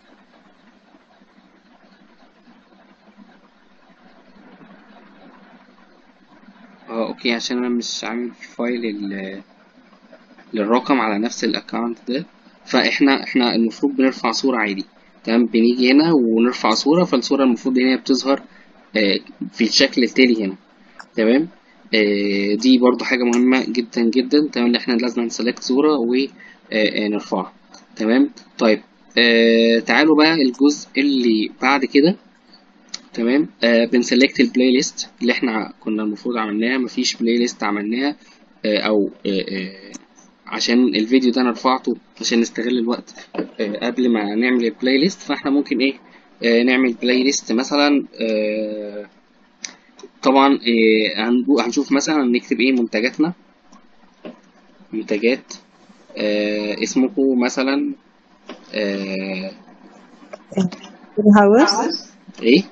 اه اوكي عشان انا مش عامل فايل ال- للرقم على نفس الاكونت ده فاحنا احنا المفروض بنرفع صورة عادي تمام بنيجي هنا ونرفع صورة فالصورة المفروض هنا بتظهر آه، في الشكل التالي هنا تمام آه، دي برضو حاجة مهمة جدا جدا تمام ان احنا لازم نسلكت صورة ونرفعها تمام طيب آه، تعالوا بقى الجزء اللي بعد كده تمام آه بنسلكت البلاي ليست اللي احنا كنا المفروض عملناها مفيش بلاي ليست عملناها آه او آه آه عشان الفيديو ده انا رفعته عشان نستغل الوقت آه قبل ما نعمل البلاي ليست فاحنا ممكن ايه آه نعمل بلاي ليست مثلا آه طبعا إيه هنجو- هنشوف مثلا نكتب ايه منتجاتنا منتجات آه اسمكم مثلا آه in house ايه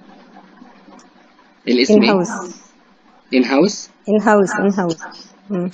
الاسم in ايه house ان هاوس in house in house مم.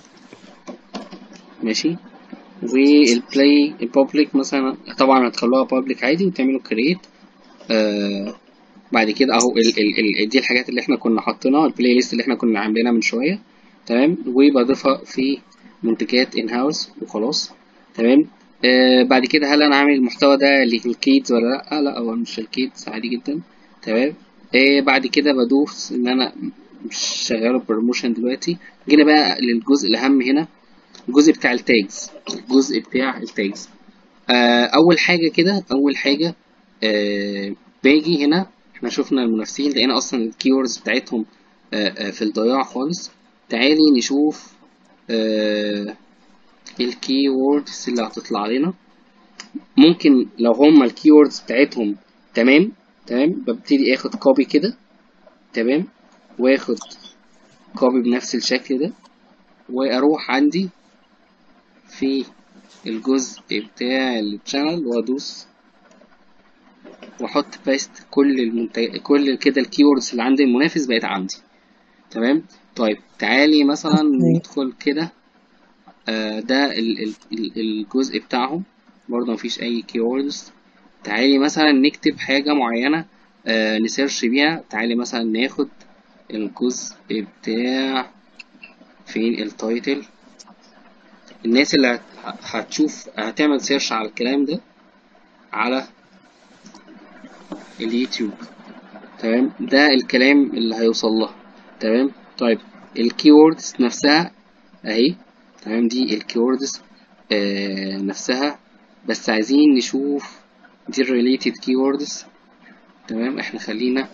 ماشي والبلاي البابليك مثلا طبعا هتخلوها بابليك عادي وتعملوا كرييت آه بعد كده اهو ال ال ال دي الحاجات اللي احنا كنا حاطينها البلاي ليست اللي احنا كنا عاملينها من شويه تمام وبضيفها في منتجات ان هاوس وخلاص تمام آه بعد كده هل انا عامل المحتوى ده للكيدز ولا لا لا هو مش الكيدز عادي جدا تمام آه بعد كده بدوس ان انا مش شغاله بروموشن دلوقتي جينا بقى للجزء الاهم هنا الجزء بتاع التاجز الجزء بتاع التاجز آه اول حاجه كده اول حاجه آه باجي هنا احنا شفنا المنافسين لقينا اصلا الكيوردز بتاعتهم آه آه في الضياع خالص تعالي نشوف آه الكيوردز اللي هتطلع لنا ممكن لو هما الكيوردز بتاعتهم تمام تمام ببتدي اخد كوبي كده تمام واخد كوبي بنفس الشكل ده واروح عندي في الجزء بتاع الشانل وادوس واحط باست كل المنتج كل كده الكيوردز اللي عند المنافس بقت عندي تمام طيب تعالي مثلا اوكي ندخل كده آه ده ال ال ال الجزء بتاعهم برضه مفيش اي كيوردز تعالي مثلا نكتب حاجة معينة آه نسيرش بيها تعالي مثلا ناخد الجزء بتاع فين التايتل الناس اللي هت- هتشوف هتعمل سيرش على الكلام ده على اليوتيوب تمام ده الكلام اللي هيوصل لها تمام طيب الكيوردز نفسها اهي تمام دي الكيوردز آه نفسها بس عايزين نشوف دي الريليتد كيوردز تمام احنا خلينا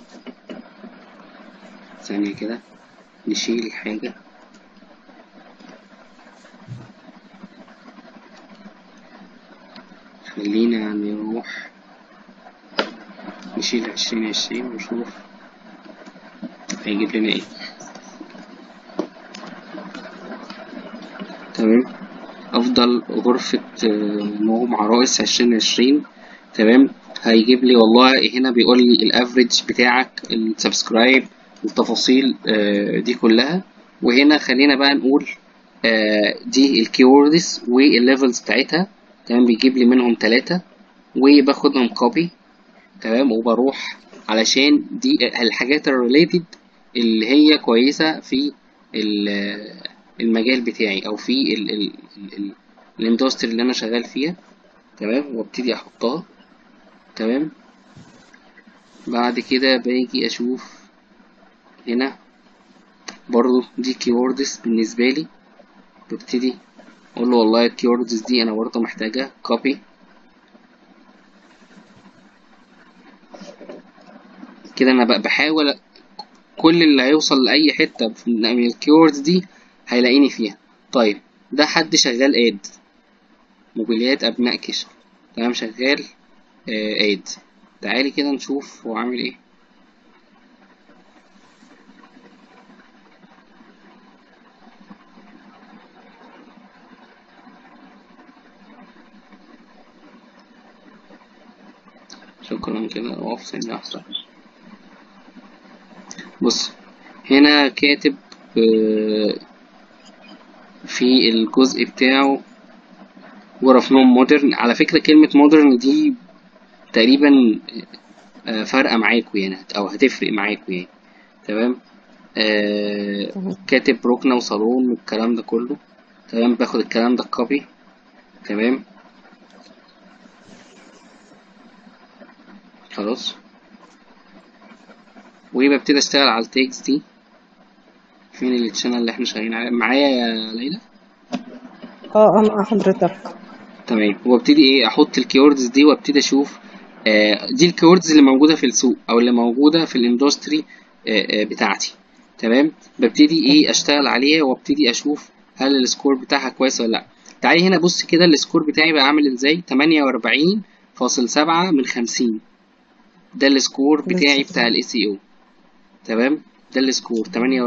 ثانية كده نشيل حاجة خلينا نروح نشيل عشرين عشرين ونشوف هيجيب لنا ايه تمام افضل غرفة آه، نوم عرائس عشرين عشرين تمام هيجيب لي والله هنا بيقول لي الافريج بتاعك السبسكرايب التفاصيل آه، دي كلها وهنا خلينا بقى نقول آه، دي الكيوردز والليفلز بتاعتها تمام بيجيب لي منهم ثلاثة وباخدهم كوبي تمام وبروح علشان دي الحاجات الريليتد اللي هي كويسة في ال- المجال بتاعي او في ال ال ال ال الاندستري اللي انا شغال فيها تمام وابتدي احطها تمام بعد كده باجي اشوف هنا برضو دي كيوردز بالنسبة لي ببتدي اقول له والله الكيوردز دي انا برضو محتاجة كوبي كده انا بقى بحاول كل اللي هيوصل لأي حتة من الكيوردز دي هيلاقيني فيها طيب ده حد شغال اد موبيليات أبناء كشف تمام شغال آه اد تعالي كده نشوف هو عامل ايه شكرا كده اقف ثانية واحدة بص هنا كاتب آه، في الجزء بتاعه غرف نوم مودرن على فكرة كلمة مودرن دي تقريبا آه، فارقة معاكوا يعني أو هتفرق معاكوا يعني تمام آه تمام كاتب ركنة وصالون والكلام ده كله تمام باخد الكلام ده كوبي تمام خلاص وببتدي اشتغل على التيكس دي فين التشانل اللي احنا شغالين عليه معايا يا ليلى اه اه مع حضرتك تمام وابتدي ايه احط الكيوردز دي وابتدي اشوف آه دي الكيوردز اللي موجوده في السوق او اللي موجوده في الاندستري آه آه بتاعتي تمام ببتدي ايه اشتغل عليها وابتدي اشوف هل السكور بتاعها كويس ولا لا تعالي هنا بص كده السكور بتاعي بقى عامل ازاي 48.7 من 50 ده السكور بتاعي بالظبط بتاع الاي سي او تمام ده السكور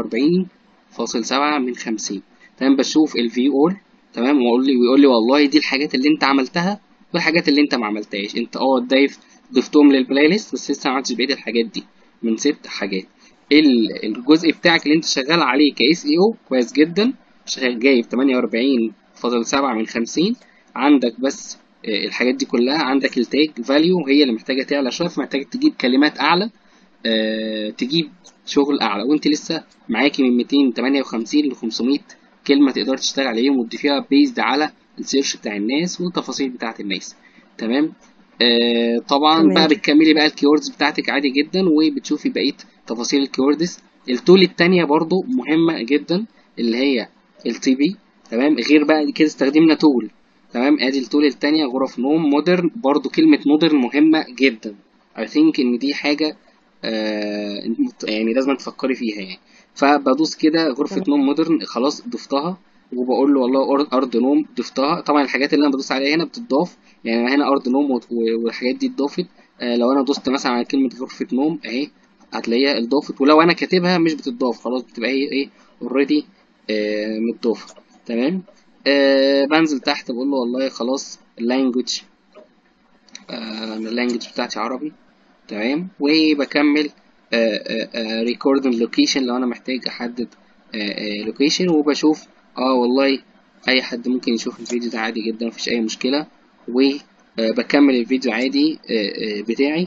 48.7 من 50 تمام بشوف الفي اول تمام واقول لي ويقول لي والله دي الحاجات اللي انت عملتها والحاجات اللي انت ما عملتهاش انت اه ضايف ضفتهم للبلاي ليست بس لسه ما عملتش بقيه الحاجات دي من ست حاجات ال- الجزء بتاعك اللي انت شغال عليه كاس اي او كويس جدا شغال جايب 48.7 من 50 عندك بس آه، الحاجات دي كلها عندك التاج فاليو هي اللي محتاجه تعلى شويه فمحتاجه تجيب كلمات اعلى آه، تجيب شغل اعلى وانت لسه معاكي من 258 ل 500 كلمه تقدر تشتغل عليهم وتضيفيها بيزد على السيرش بتاع الناس والتفاصيل بتاعه الناس تمام آه طبعا تمام. بقى بتكملي بقى الكيوردز بتاعتك عادي جدا وبتشوفي بقيه تفاصيل الكيوردز التول التانية برضو مهمة جدا اللي هي التي بي تمام غير بقى كده استخدمنا تول تمام ادي التول التانية غرف نوم مودرن برضو كلمة مودرن مهمة جدا I think ان دي حاجة آه يعني لازم تفكري فيها يعني فبدوس كده غرفة تمام. نوم مودرن خلاص ضفتها وبقول له والله أر- ارض نوم ضفتها طبعا الحاجات اللي انا بدوس عليها هنا بتضاف يعني أنا هنا ارض نوم وت- و- والحاجات دي اتضافت آه لو انا دوست مثلا على كلمة غرفة نوم اهي هتلاقيها اتضافت ولو انا كاتبها مش بتضاف خلاص بتبقى هي ايه اوريدي آه متضافة تمام آه بنزل تحت بقول له والله خلاص اللانجوج آه اللانجوج بتاعتي عربي تمام وبكمل ريكوردنج لوكيشن لو انا محتاج احدد لوكيشن وبشوف اه والله اي حد ممكن يشوف الفيديو ده عادي جدا مفيش اي مشكله وبكمل الفيديو عادي آه، آه، بتاعي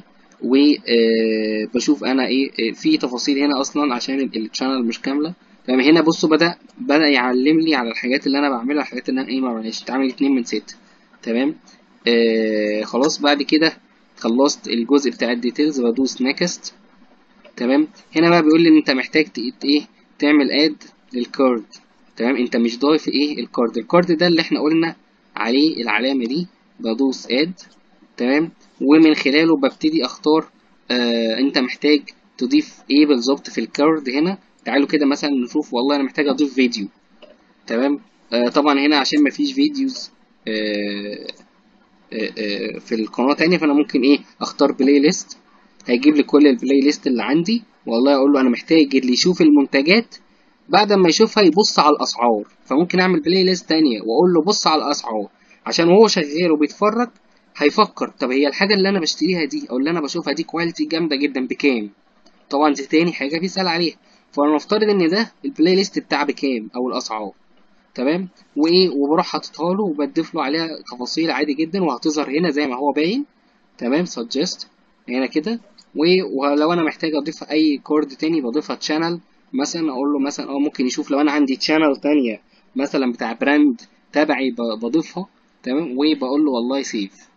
وبشوف انا ايه آه، في تفاصيل هنا اصلا عشان الشانل مش كامله تمام هنا بصوا بدا بدا يعلم لي على الحاجات اللي انا بعملها الحاجات اللي انا ايه ما بعملهاش اتعمل اتنين من ستة تمام آه خلاص بعد كده خلصت الجزء بتاع الديتيلز بدوس نيكست تمام هنا بقى بيقول لي ان انت محتاج ت- ت- ايه تعمل اد للكارد تمام انت مش ضايف ايه الكارد الكارد ده اللي احنا قلنا عليه العلامه دي بدوس اد تمام ومن خلاله ببتدي اختار آه انت محتاج تضيف ايه بالظبط في الكارد هنا تعالوا كده مثلا نشوف والله انا محتاج اضيف فيديو تمام آه طبعا هنا عشان مفيش فيديوز آه آه آه في القناه تانية فانا ممكن ايه اختار بلاي ليست هيجيب لي كل البلاي ليست اللي عندي والله اقول له انا محتاج اللي يشوف المنتجات بعد ما يشوفها يبص على الاسعار فممكن اعمل بلاي ليست تانية واقول له بص على الاسعار عشان وهو شغال وبيتفرج هيفكر طب هي الحاجه اللي انا بشتريها دي او اللي انا بشوفها دي كواليتي جامده جدا بكام طبعا دي تاني حاجه بيسال عليها فانا نفترض ان ده البلاي ليست بتاع بكام او الاسعار تمام وايه وبروح حاططها له وبضيف له عليها تفاصيل عادي جدا وهتظهر هنا زي ما هو باين تمام سجست هنا كده و- ولو انا محتاج اضيف اي كورد تاني بضيفها تشانل مثلا اقول له مثلا اه ممكن يشوف لو انا عندي تشانل تانية مثلا بتاع براند تبعي ب- بضيفها تمام وبقول له والله سيف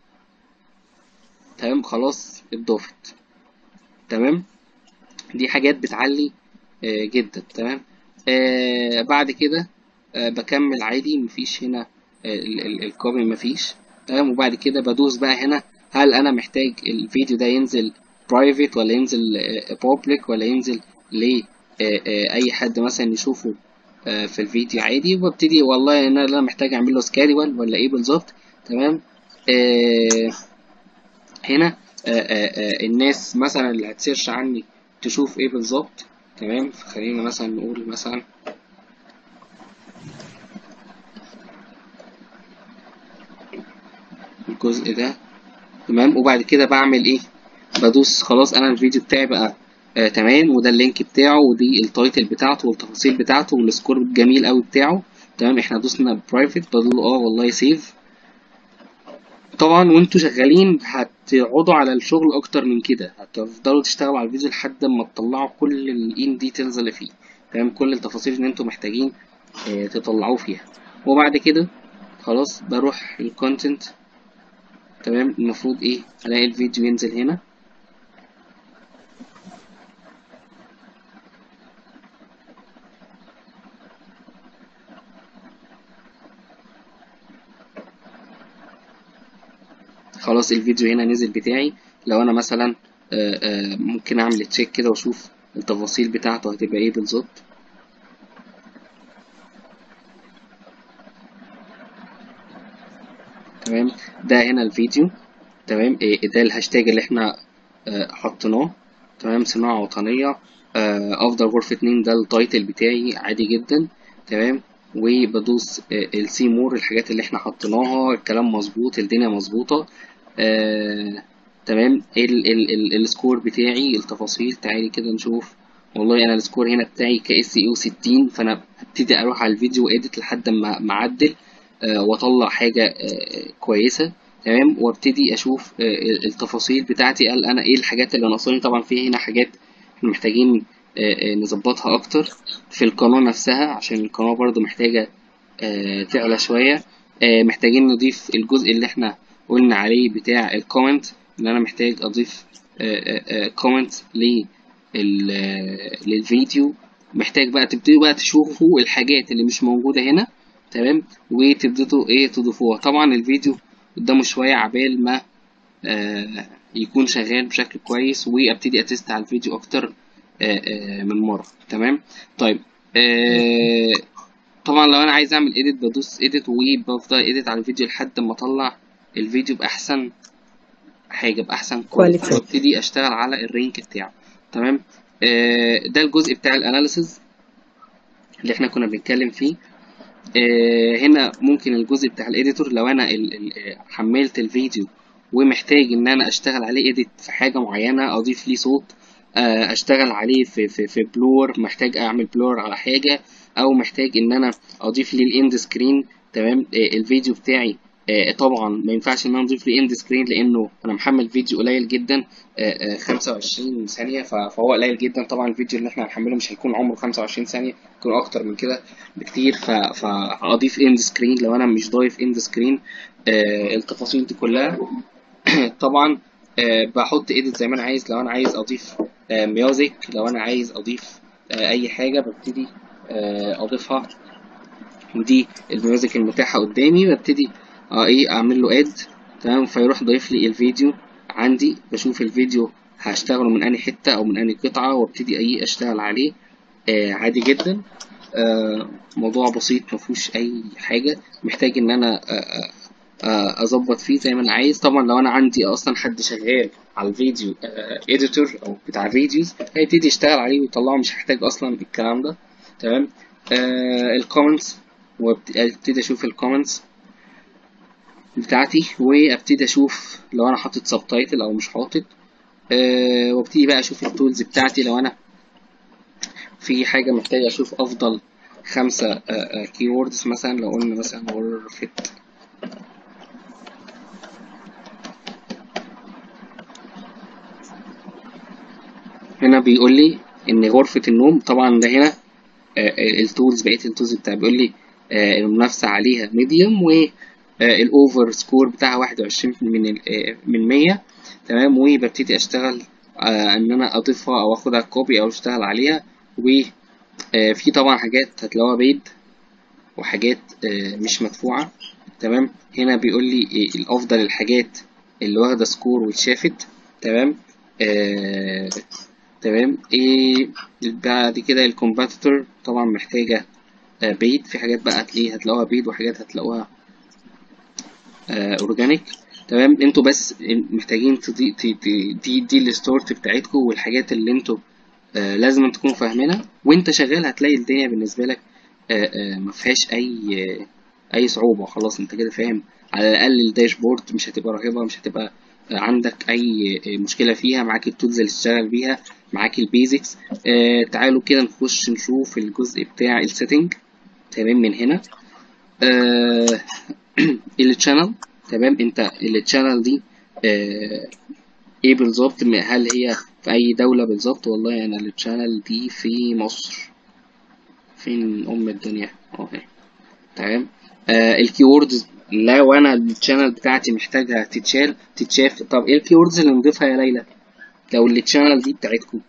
تمام خلاص اتضافت تمام دي حاجات بتعلي آه، جدا تمام آه بعد كده آه بكمل عادي مفيش هنا آه ال- ال- الكوبي مفيش تمام وبعد كده بدوس بقى هنا هل انا محتاج الفيديو ده ينزل برايفت ولا ينزل بابليك ولا ينزل ل آه، آه، اي حد مثلا يشوفه آه، في الفيديو عادي وببتدي والله ان انا محتاج اعمل له سكادول ولا ايه بالظبط تمام آه هنا آه آه آه الناس مثلا اللي هتسيرش عني تشوف ايه بالظبط تمام خلينا مثلا نقول مثلا الجزء ده تمام وبعد كده بعمل ايه بدوس خلاص انا الفيديو بتاعي بقى آه تمام وده اللينك بتاعه ودي التايتل بتاعته والتفاصيل بتاعته والسكور الجميل قوي بتاعه تمام احنا دوسنا برايفت بقول له اه والله سيف طبعا وانتوا شغالين هتقعدوا على الشغل اكتر من كده هتفضلوا تشتغلوا على الفيديو لحد ما تطلعوا كل الان ديتيلز اللي فيه تمام كل التفاصيل اللي انتوا محتاجين آه، تطلعوه فيها وبعد كده خلاص بروح الكونتنت تمام المفروض ايه الاقي الفيديو ينزل هنا خلاص الفيديو هنا نزل بتاعي لو انا مثلا آه، آه، ممكن اعمل تشيك كده واشوف التفاصيل بتاعته هتبقى ايه بالظبط تمام ده هنا الفيديو تمام إيه ده الهاشتاج اللي احنا آه، حطيناه تمام صناعة وطنية آه، افضل غرفة اتنين ده التايتل بتاعي عادي جدا تمام وبدوس السي مور الحاجات اللي احنا حطيناها الكلام مظبوط الدنيا مظبوطة آه، تمام ال ال ال السكور بتاعي التفاصيل تعالي كده نشوف والله انا السكور هنا بتاعي كاس اي 60 فانا ابتدي اروح على الفيديو اديت لحد ما ما اعدل آه، واطلع حاجة آه، كويسة تمام وابتدي اشوف آه، التفاصيل بتاعتي قال انا ايه الحاجات اللي ناقصاني طبعا في هنا حاجات احنا محتاجين آه، آه، نظبطها اكتر في القناة نفسها عشان القناة برضو محتاجة آه، تعلى شوية آه، محتاجين نضيف الجزء اللي احنا قلنا عليه بتاع الكومنت ان انا محتاج اضيف كومنت للفيديو محتاج بقى تبتدوا بقى تشوفوا الحاجات اللي مش موجودة هنا تمام وتبتدوا ايه تضيفوها طبعا الفيديو قدامه شوية عبال ما آه يكون شغال بشكل كويس وابتدي اتست على الفيديو اكتر آه آه من مرة تمام طيب آه طبعا لو انا عايز اعمل edit بدوس edit وبفضل edit على الفيديو لحد ما اطلع الفيديو باحسن حاجة بأحسن كواليتي Quality. وابتدي أشتغل على الرينك بتاعه تمام آه ده الجزء بتاع الأناليسز اللي احنا كنا بنتكلم فيه آه هنا ممكن الجزء بتاع الإديتور لو أنا ال ال آه، حملت الفيديو ومحتاج إن أنا أشتغل عليه إديت في حاجة معينة أضيف ليه صوت آه أشتغل عليه في في في بلور محتاج أعمل بلور على حاجة أو محتاج إن أنا أضيف ليه الإند سكرين تمام آه الفيديو بتاعي آه، طبعا ما ينفعش ان انا اضيف لي اند سكرين لانه انا محمل فيديو قليل جدا آه، آه، 25 ثانيه ف- فهو قليل جدا طبعا الفيديو اللي احنا هنحمله مش هيكون عمره 25 ثانيه يكون اكتر من كده بكتير ف- فاضيف اند سكرين لو انا مش ضايف اند سكرين التفاصيل دي كلها طبعا آه، بحط ايديت زي ما انا عايز لو انا عايز اضيف ميوزك لو انا عايز اضيف آه، اي حاجه ببتدي آه، اضيفها ودي الميوزك المتاحة قدامي ببتدي اه ايه اعمل له اد تمام فيروح ضايف لي الفيديو عندي بشوف الفيديو هشتغله من انهي حتة او من انهي قطعة وابتدي ايه اشتغل عليه آه عادي جدا آه موضوع بسيط مفهوش اي حاجة محتاج ان انا آه آه آه، اظبط فيه زي ما انا عايز طبعا لو انا عندي اصلا حد شغال على الفيديو اديتور او بتاع فيديوز هيبتدي يشتغل عليه ويطلعه مش هحتاج اصلا الكلام ده تمام آه الكومنتس وابتدي اشوف الكومنتس بتاعتي وابتدي اشوف لو انا حاطط سبتايتل او مش حاطط أه وابتدي بقى اشوف التولز بتاعتي لو انا في حاجة محتاج اشوف افضل خمسة كي ووردز مثلا لو قلنا مثلا غرفة هنا بيقول لي ان غرفة النوم طبعا ده هنا التولز بقية التولز بتاع بيقول لي آه، المنافسة عليها ميديوم والاوفر سكور بتاعها واحد وعشرين من ال- آه، من مية تمام وببتدي اشتغل آه، ان انا اضيفها او اخدها كوبي او اشتغل عليها وفي طبعا حاجات هتلاقوها بيد وحاجات آه، مش مدفوعة تمام هنا بيقول لي إيه الافضل الحاجات اللي واخدة سكور واتشافت تمام آه تمام ايه بعد كده الكومباتيتور طبعا محتاجة آه بيد في حاجات بقى هتلاقيها هتلاقوها بيد وحاجات هتلاقوها آه اورجانيك تمام انتوا بس محتاجين تضي... ت- ت- دي دي الستورت بتاعتكم والحاجات اللي انتوا آه لازم تكونوا فاهمينها وانت شغال هتلاقي الدنيا بالنسبة لك آه آه ما فيهاش اي آه اي صعوبة خلاص انت كده فاهم على الاقل الداشبورد مش هتبقى رهيبة مش هتبقى آه عندك اي آه مشكلة فيها معاك التولز اللي تشتغل بيها معاك البيزكس آه تعالوا كده نخش نشوف الجزء بتاع السيتنج تمام من هنا آه التشانل تمام انت التشانل دي آه ايه بالظبط م- هل هي في اي دولة بالظبط والله انا التشانل دي في مصر فين ام الدنيا اهي تمام آه الكيوردز لو انا التشانل بتاعتي محتاجة تتشال تتشاف طب ايه الكيوردز اللي نضيفها يا ليلى لو التشانل دي بتاعتكم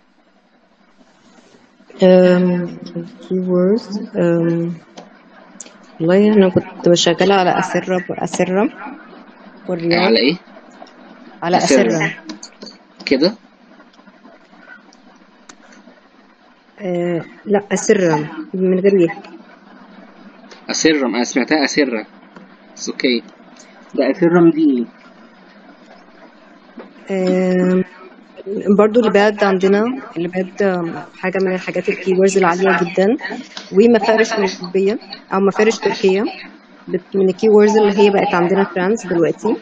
um, keywords um, والله أنا كنت شغالة على أسرة أسرة والرياض على ايه على أسرة. أسرة كده آه لا أسرة من غير يه اسرم انا سمعتها اسرة بس اوكي ده اسرم دي ايه آه برضو الباد عندنا الباد آم، حاجة من الحاجات الكيوردز العالية جدا ومفارش أوروبية أو مفارش تركية بت- من الكيوردز اللي هي بقت عندنا ترانس دلوقتي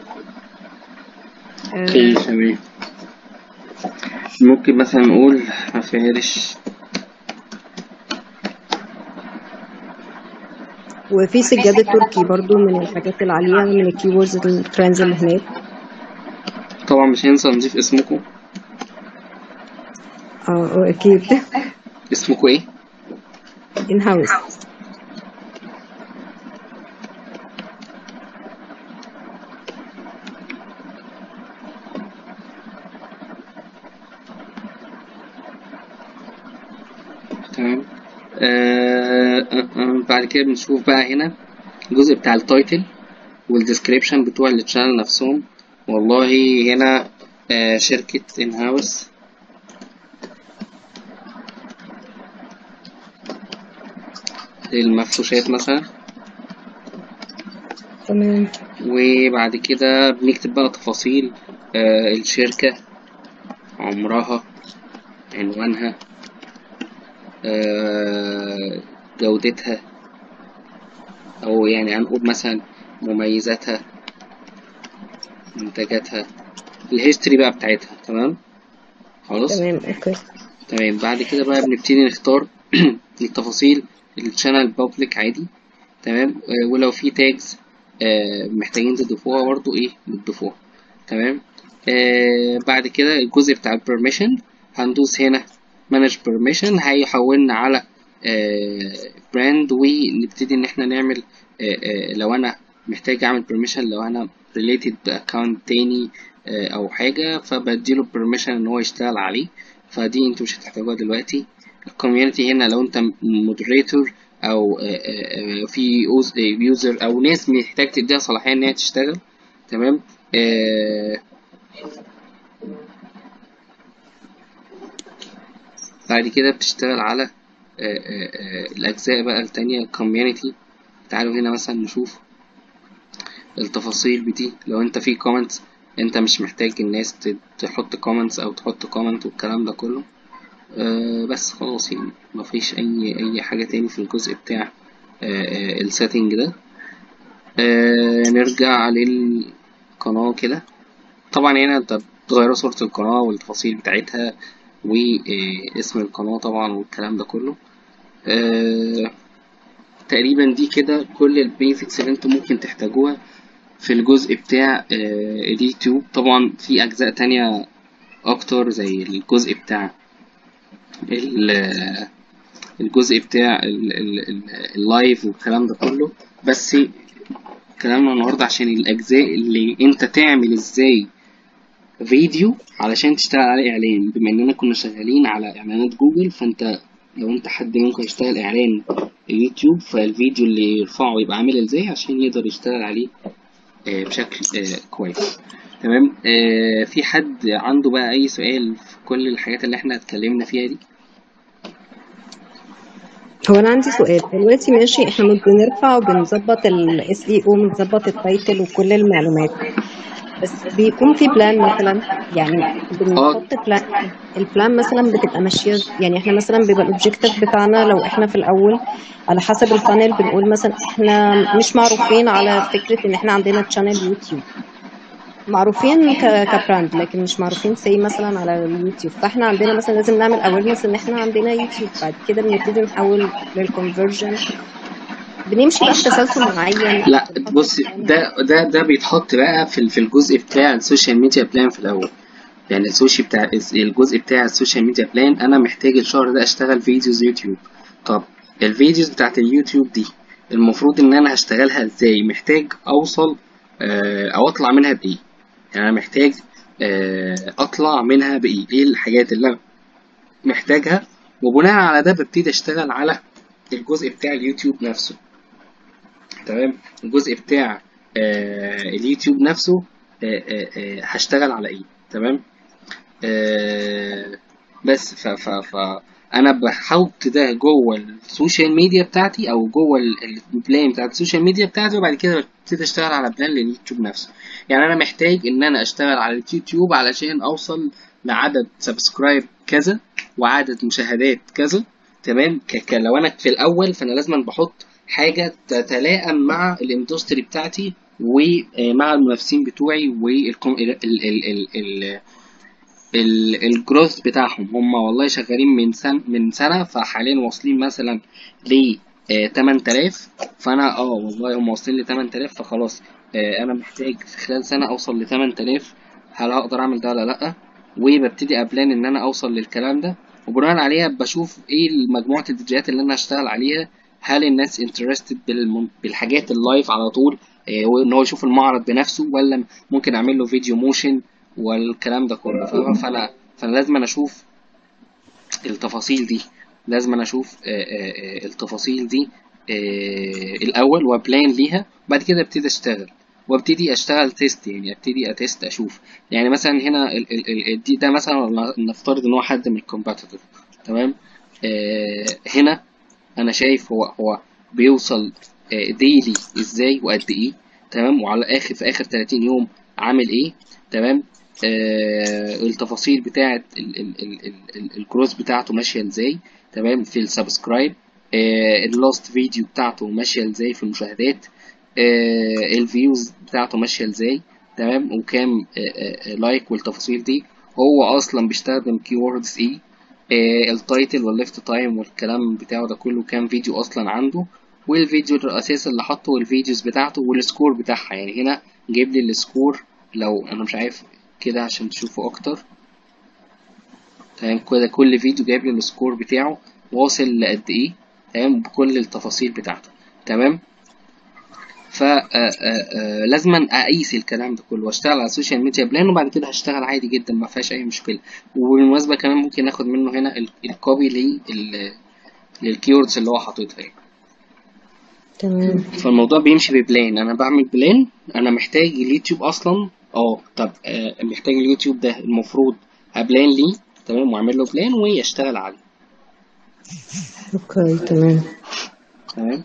اوكي آه، تمام ممكن مثلا نقول مفارش وفي سجادة تركي برضو من الحاجات العالية من الكيوردز الترانز اللي هناك طبعا مش هننسى نضيف اسمكم اه أكيد اسمكم ايه in house تمام آه آه آه بعد كده بنشوف بقى هنا الجزء بتاع التايتل والديسكريبشن بتوع التشانل نفسهم والله هنا آه شركة ان هاوس المفروشات مثلا تمام وبعد كده بنكتب بقى تفاصيل آه الشركة عمرها عنوانها آه جودتها أو يعني هنقول مثلا مميزاتها منتجاتها الهيستوري بقى بتاعتها تمام خلاص تمام اوكي تمام بعد كده بقى بنبتدي نختار التفاصيل الشانل بابليك عادي تمام آه، ولو في تاجز محتاجين تضيفوها برضو ايه بتضيفوها تمام آه بعد كده الجزء بتاع البرميشن هندوس هنا مانج بيرميشن هيحولنا على براند ونبتدي ان احنا نعمل آه آه لو انا محتاج اعمل بيرميشن لو انا ريليتد باكونت تاني آه او حاجه فبديله بيرميشن ان هو يشتغل عليه فدي انتوا مش هتحتاجوها دلوقتي الكوميونتي هنا لو انت مودريتور او آه، آه، آه، في يوزر او ناس محتاج تديها صلاحيه ان هي تشتغل تمام آه، بعد كده بتشتغل على آه، آه، آه، الأجزاء بقى التانية الكوميونتي تعالوا هنا مثلا نشوف التفاصيل بدي لو انت في كومنتس انت مش محتاج الناس ت- تحط كومنتس او تحط كومنت والكلام ده كله آه بس خلاص يعني مفيش اي اي حاجة تاني في الجزء بتاع السيتنج ده آه نرجع للقناة كده طبعا هنا انت بتغير صورة القناة والتفاصيل بتاعتها واسم القناة طبعا والكلام ده كله آه تقريبا دي كده كل البيزكس اللي انتم ممكن تحتاجوها في الجزء بتاع آه اليوتيوب طبعا في اجزاء تانية اكتر زي الجزء بتاع ال- الجزء بتاع ال- ال- ال- اللايف والكلام ده كله بس كلامنا النهارده عشان الاجزاء اللي انت تعمل ازاي فيديو علشان تشتغل عليه اعلان بما اننا كنا شغالين على اعلانات جوجل فانت لو انت حد ممكن يشتغل اعلان يوتيوب فالفيديو اللي يرفعه يبقى عامل ازاي عشان يقدر يشتغل عليه آه، بشكل آه، كويس تمام آه، في حد عنده بقى اي سؤال في كل الحاجات اللي احنا اتكلمنا فيها دي هو انا عندي سؤال دلوقتي ماشي احنا بنرفع وبنظبط الاس اي او بنظبط التايتل وكل المعلومات بس بيكون في بلان مثلا يعني بنحط بلان البلان مثلا بتبقى ماشيه يعني احنا مثلا بيبقى الاوبجيكتيف بتاعنا لو احنا في الاول على حسب الفانل بنقول مثلا احنا مش معروفين على فكره ان احنا عندنا تشانل يوتيوب معروفين ك- كبراند لكن مش معروفين زي مثلا على اليوتيوب فاحنا عندنا مثلا لازم نعمل اويرنس ان احنا عندنا يوتيوب بعد كده بنبتدي نحول للكونفرجن بنمشي بقى بتسلسل معين لا بص ده ده ده بيتحط بقى في في الجزء بتاع السوشيال ميديا بلان في الاول يعني السوشي بتاع الجزء بتاع السوشيال ميديا بلان انا محتاج الشهر ده اشتغل فيديوز يوتيوب طب الفيديوز بتاعت اليوتيوب دي المفروض ان انا هشتغلها ازاي محتاج اوصل آه، او اطلع منها بايه يعني انا محتاج آه، اطلع منها بايه ايه الحاجات اللي انا محتاجها وبناء على ده ببتدي اشتغل على الجزء بتاع اليوتيوب نفسه تمام الجزء بتاع آه اليوتيوب نفسه آه آه آه هشتغل على ايه تمام آه بس ف ف ف انا بحط ده جوه السوشيال ميديا بتاعتي او جوه ال- البلان بتاعت السوشيال ميديا بتاعتي وبعد كده ببتدي اشتغل على بلان لليوتيوب نفسه يعني انا محتاج ان انا اشتغل على اليوتيوب علشان اوصل لعدد سبسكرايب كذا وعدد مشاهدات كذا تمام ك- ك- لو انا في الاول فانا لازم بحط حاجه تتلائم مع الاندستري بتاعتي ومع المنافسين بتوعي والكم ال ال ال ال ال الجروث بتاعهم هم والله شغالين من سنة من سنة فحاليا واصلين مثلا ل 8000 فانا اه والله هم واصلين ل 8000 فخلاص آه، انا محتاج في خلال سنة اوصل ل 8000 هل هقدر اعمل ده ولا لا وببتدي ابلان ان انا اوصل للكلام ده وبناء عليها بشوف ايه مجموعة الفيديوهات اللي انا هشتغل عليها هل الناس انترستد بالحاجات اللايف على طول آه، وان هو يشوف المعرض بنفسه ولا ممكن اعمل له فيديو موشن والكلام ده كله فاهم؟ فانا فانا لازم أنا اشوف التفاصيل دي لازم أنا اشوف آه، آه، آه، التفاصيل دي آه، الاول وبلان ليها بعد كده ابتدي اشتغل وابتدي اشتغل تيست يعني ابتدي اتست اشوف يعني مثلا هنا ال ال ال دي ده مثلا نفترض ان هو حد من الكومباتيتور تمام آه هنا انا شايف هو هو بيوصل ديلي ازاي وقد ايه تمام وعلى اخر في اخر 30 يوم عامل ايه تمام آه التفاصيل بتاعه الجروث بتاعته ماشيه ازاي تمام في السبسكرايب آه اللاست فيديو بتاعته ماشيه ازاي في المشاهدات آه الفيوز بتاعته ماشيه ازاي تمام وكام آه آه لايك والتفاصيل دي هو اصلا بيستخدم كيوردز ايه آه التايتل والليفت تايم والكلام بتاعه ده كله كام فيديو اصلا عنده والفيديو الاساسي اللي حطه والفيديوز بتاعته والسكور بتاعها يعني هنا جايب لي السكور لو انا مش عارف كده عشان تشوفوا اكتر تمام كده كل فيديو جايب لي السكور بتاعه واصل لقد ايه تمام بكل التفاصيل بتاعته تمام ف لازم اقيس الكلام ده كله واشتغل على السوشيال ميديا بلان وبعد كده هشتغل عادي جدا ما فيهاش اي مشكله وبالمناسبه كمان ممكن اخد منه هنا الكوبي للكيوردز اللي هو حاططها يعني تمام فالموضوع بيمشي ببلان انا بعمل بلان انا محتاج اليوتيوب اصلا اه طب آه محتاج اليوتيوب ده المفروض ابلان ليه تمام واعمل له بلان واشتغل عليه اوكي تمام تمام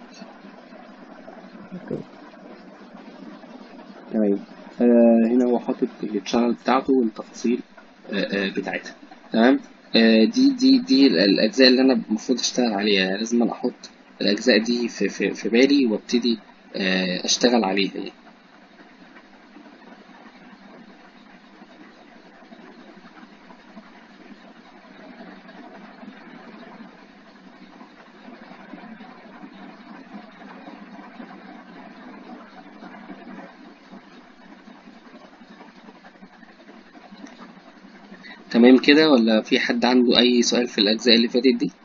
تمام آه هنا هو حاطط الشانل بتاعته والتفاصيل آه آه بتاعتها تمام آه دي دي دي الاجزاء اللي انا المفروض اشتغل عليها لازم أنا احط الاجزاء دي في في, في بالي وابتدي آه اشتغل عليها يعني. تمام كده ولا في حد عنده اي سؤال في الاجزاء اللي فاتت دي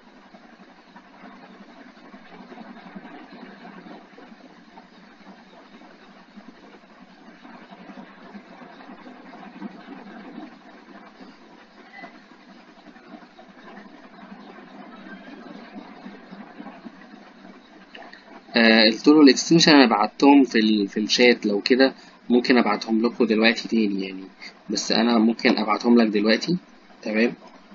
آه التول والاكستنشن انا بعتهم في ال... في الشات لو كده ممكن ابعتهم لكم دلوقتي تاني يعني بس انا ممكن ابعتهم لك دلوقتي تمام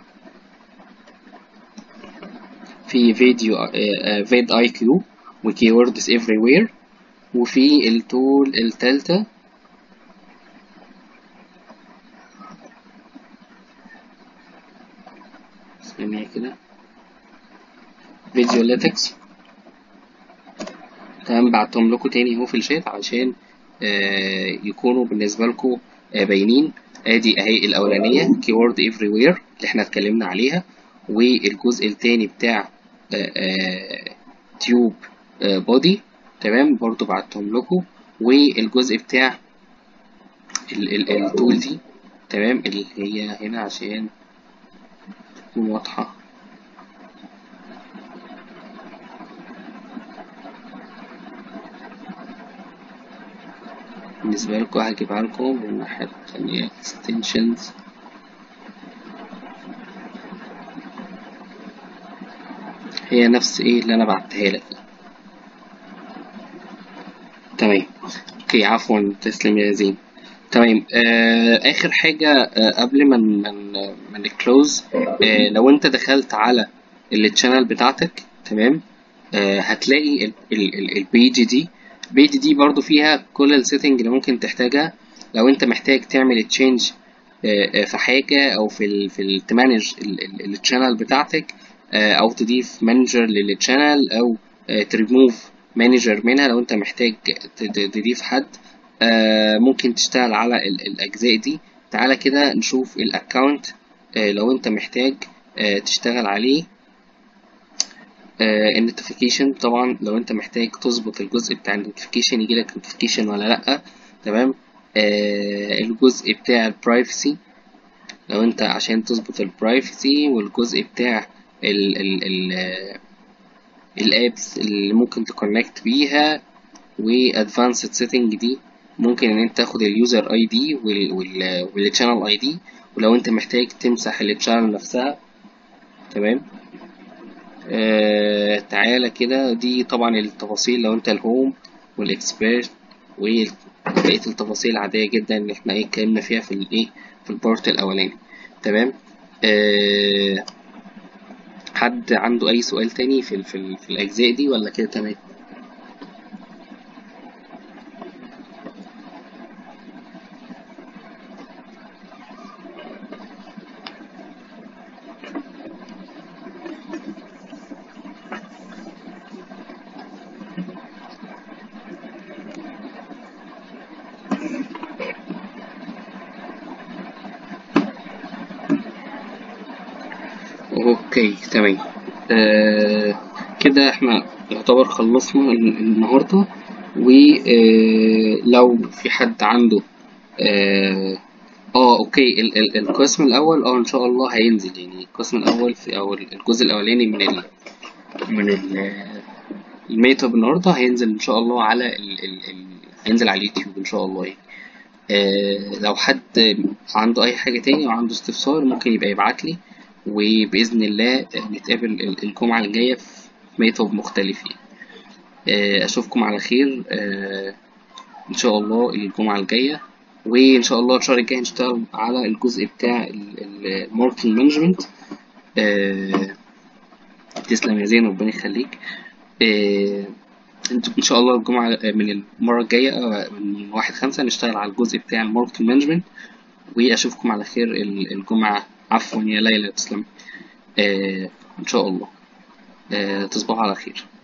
في فيديو فيد اي كيو وكيوردز افري وير وفي التول التالتة ثانية كده فيديوليتكس تمام بعتهم لكم تاني اهو في الشات عشان آه يكونوا بالنسبة لكم آه باينين ادي اهي الاولانية keyword everywhere اللي احنا اتكلمنا عليها والجزء التاني بتاع تيوب بودي تمام برضو بعتهم لكم والجزء بتاع التول دي تمام اللي هي هنا عشان تكون واضحة بالنسبة لكم هجيبها لكم من الناحية التانية extensions هي نفس ايه اللي انا بعتها لك تمام اوكي عفوا تسلم يا زين تمام آه اخر حاجة آه قبل ما من من الكلوز آه لو انت دخلت على التشانل بتاعتك تمام آه هتلاقي البيج دي البيج دي برضو فيها كل السيتنج اللي ممكن تحتاجها لو انت محتاج تعمل تشينج آه، في حاجة أو في ال في ال تمانج الشانل بتاعتك آه، أو تضيف مانجر للشانل أو آه، تريموف مانجر منها لو أنت محتاج ت- ت- تضيف حد آه، ممكن تشتغل على ال- الأجزاء دي تعالى كده نشوف الأكاونت لو أنت محتاج آه، تشتغل عليه النوتيفيكيشن طبعا لو انت محتاج تظبط الجزء بتاع النوتيفيكيشن يجيلك نوتيفيكيشن ولا لأ تمام آه الجزء بتاع البرايفسي لو انت عشان تظبط البرايفسي والجزء بتاع ال ال ال الابس اللي ممكن تكونكت بيها وادفانسد سيتنج دي ممكن ان انت تاخد اليوزر اي دي والشانل اي دي ولو انت محتاج تمسح الشانل نفسها تمام آه تعالى كده دي طبعا التفاصيل لو انت الهوم والاكسبيرت وبقية التفاصيل العادية جدا اللي احنا ايه اتكلمنا فيها في الايه في البارت الاولاني تمام آه حد عنده اي سؤال تاني في ال في, ال في الاجزاء دي ولا كده تمام اوكي تمام آه كده احنا يعتبر خلصنا ال- النهارده ولو في حد عنده اه آه، اوكي ال ال القسم الاول اه ان شاء الله هينزل يعني القسم الاول في او الجزء الاولاني من ال من ال الميت اب النهارده هينزل ان شاء الله على ال ال ال هينزل على اليوتيوب ان شاء الله يعني آه لو حد عنده اي حاجه تاني او عنده استفسار ممكن يبقى يبعت لي وباذن الله نتقابل ال- الجمعه الجايه في ميت اب مختلف يعني آه اشوفكم على خير آه ان شاء الله الجمعه الجايه وان شاء الله الشهر الجاي هنشتغل على الجزء بتاع الماركتنج مانجمنت تسلم يا زين ربنا يخليك آه، انتوا ان شاء الله الجمعة من المرة الجاية آه، من واحد خمسة نشتغل على الجزء بتاع الماركتنج مانجمنت واشوفكم على خير ال- الجمعة عفوا يا ليلى تسلم آه، ان شاء الله آه، تصبحوا على خير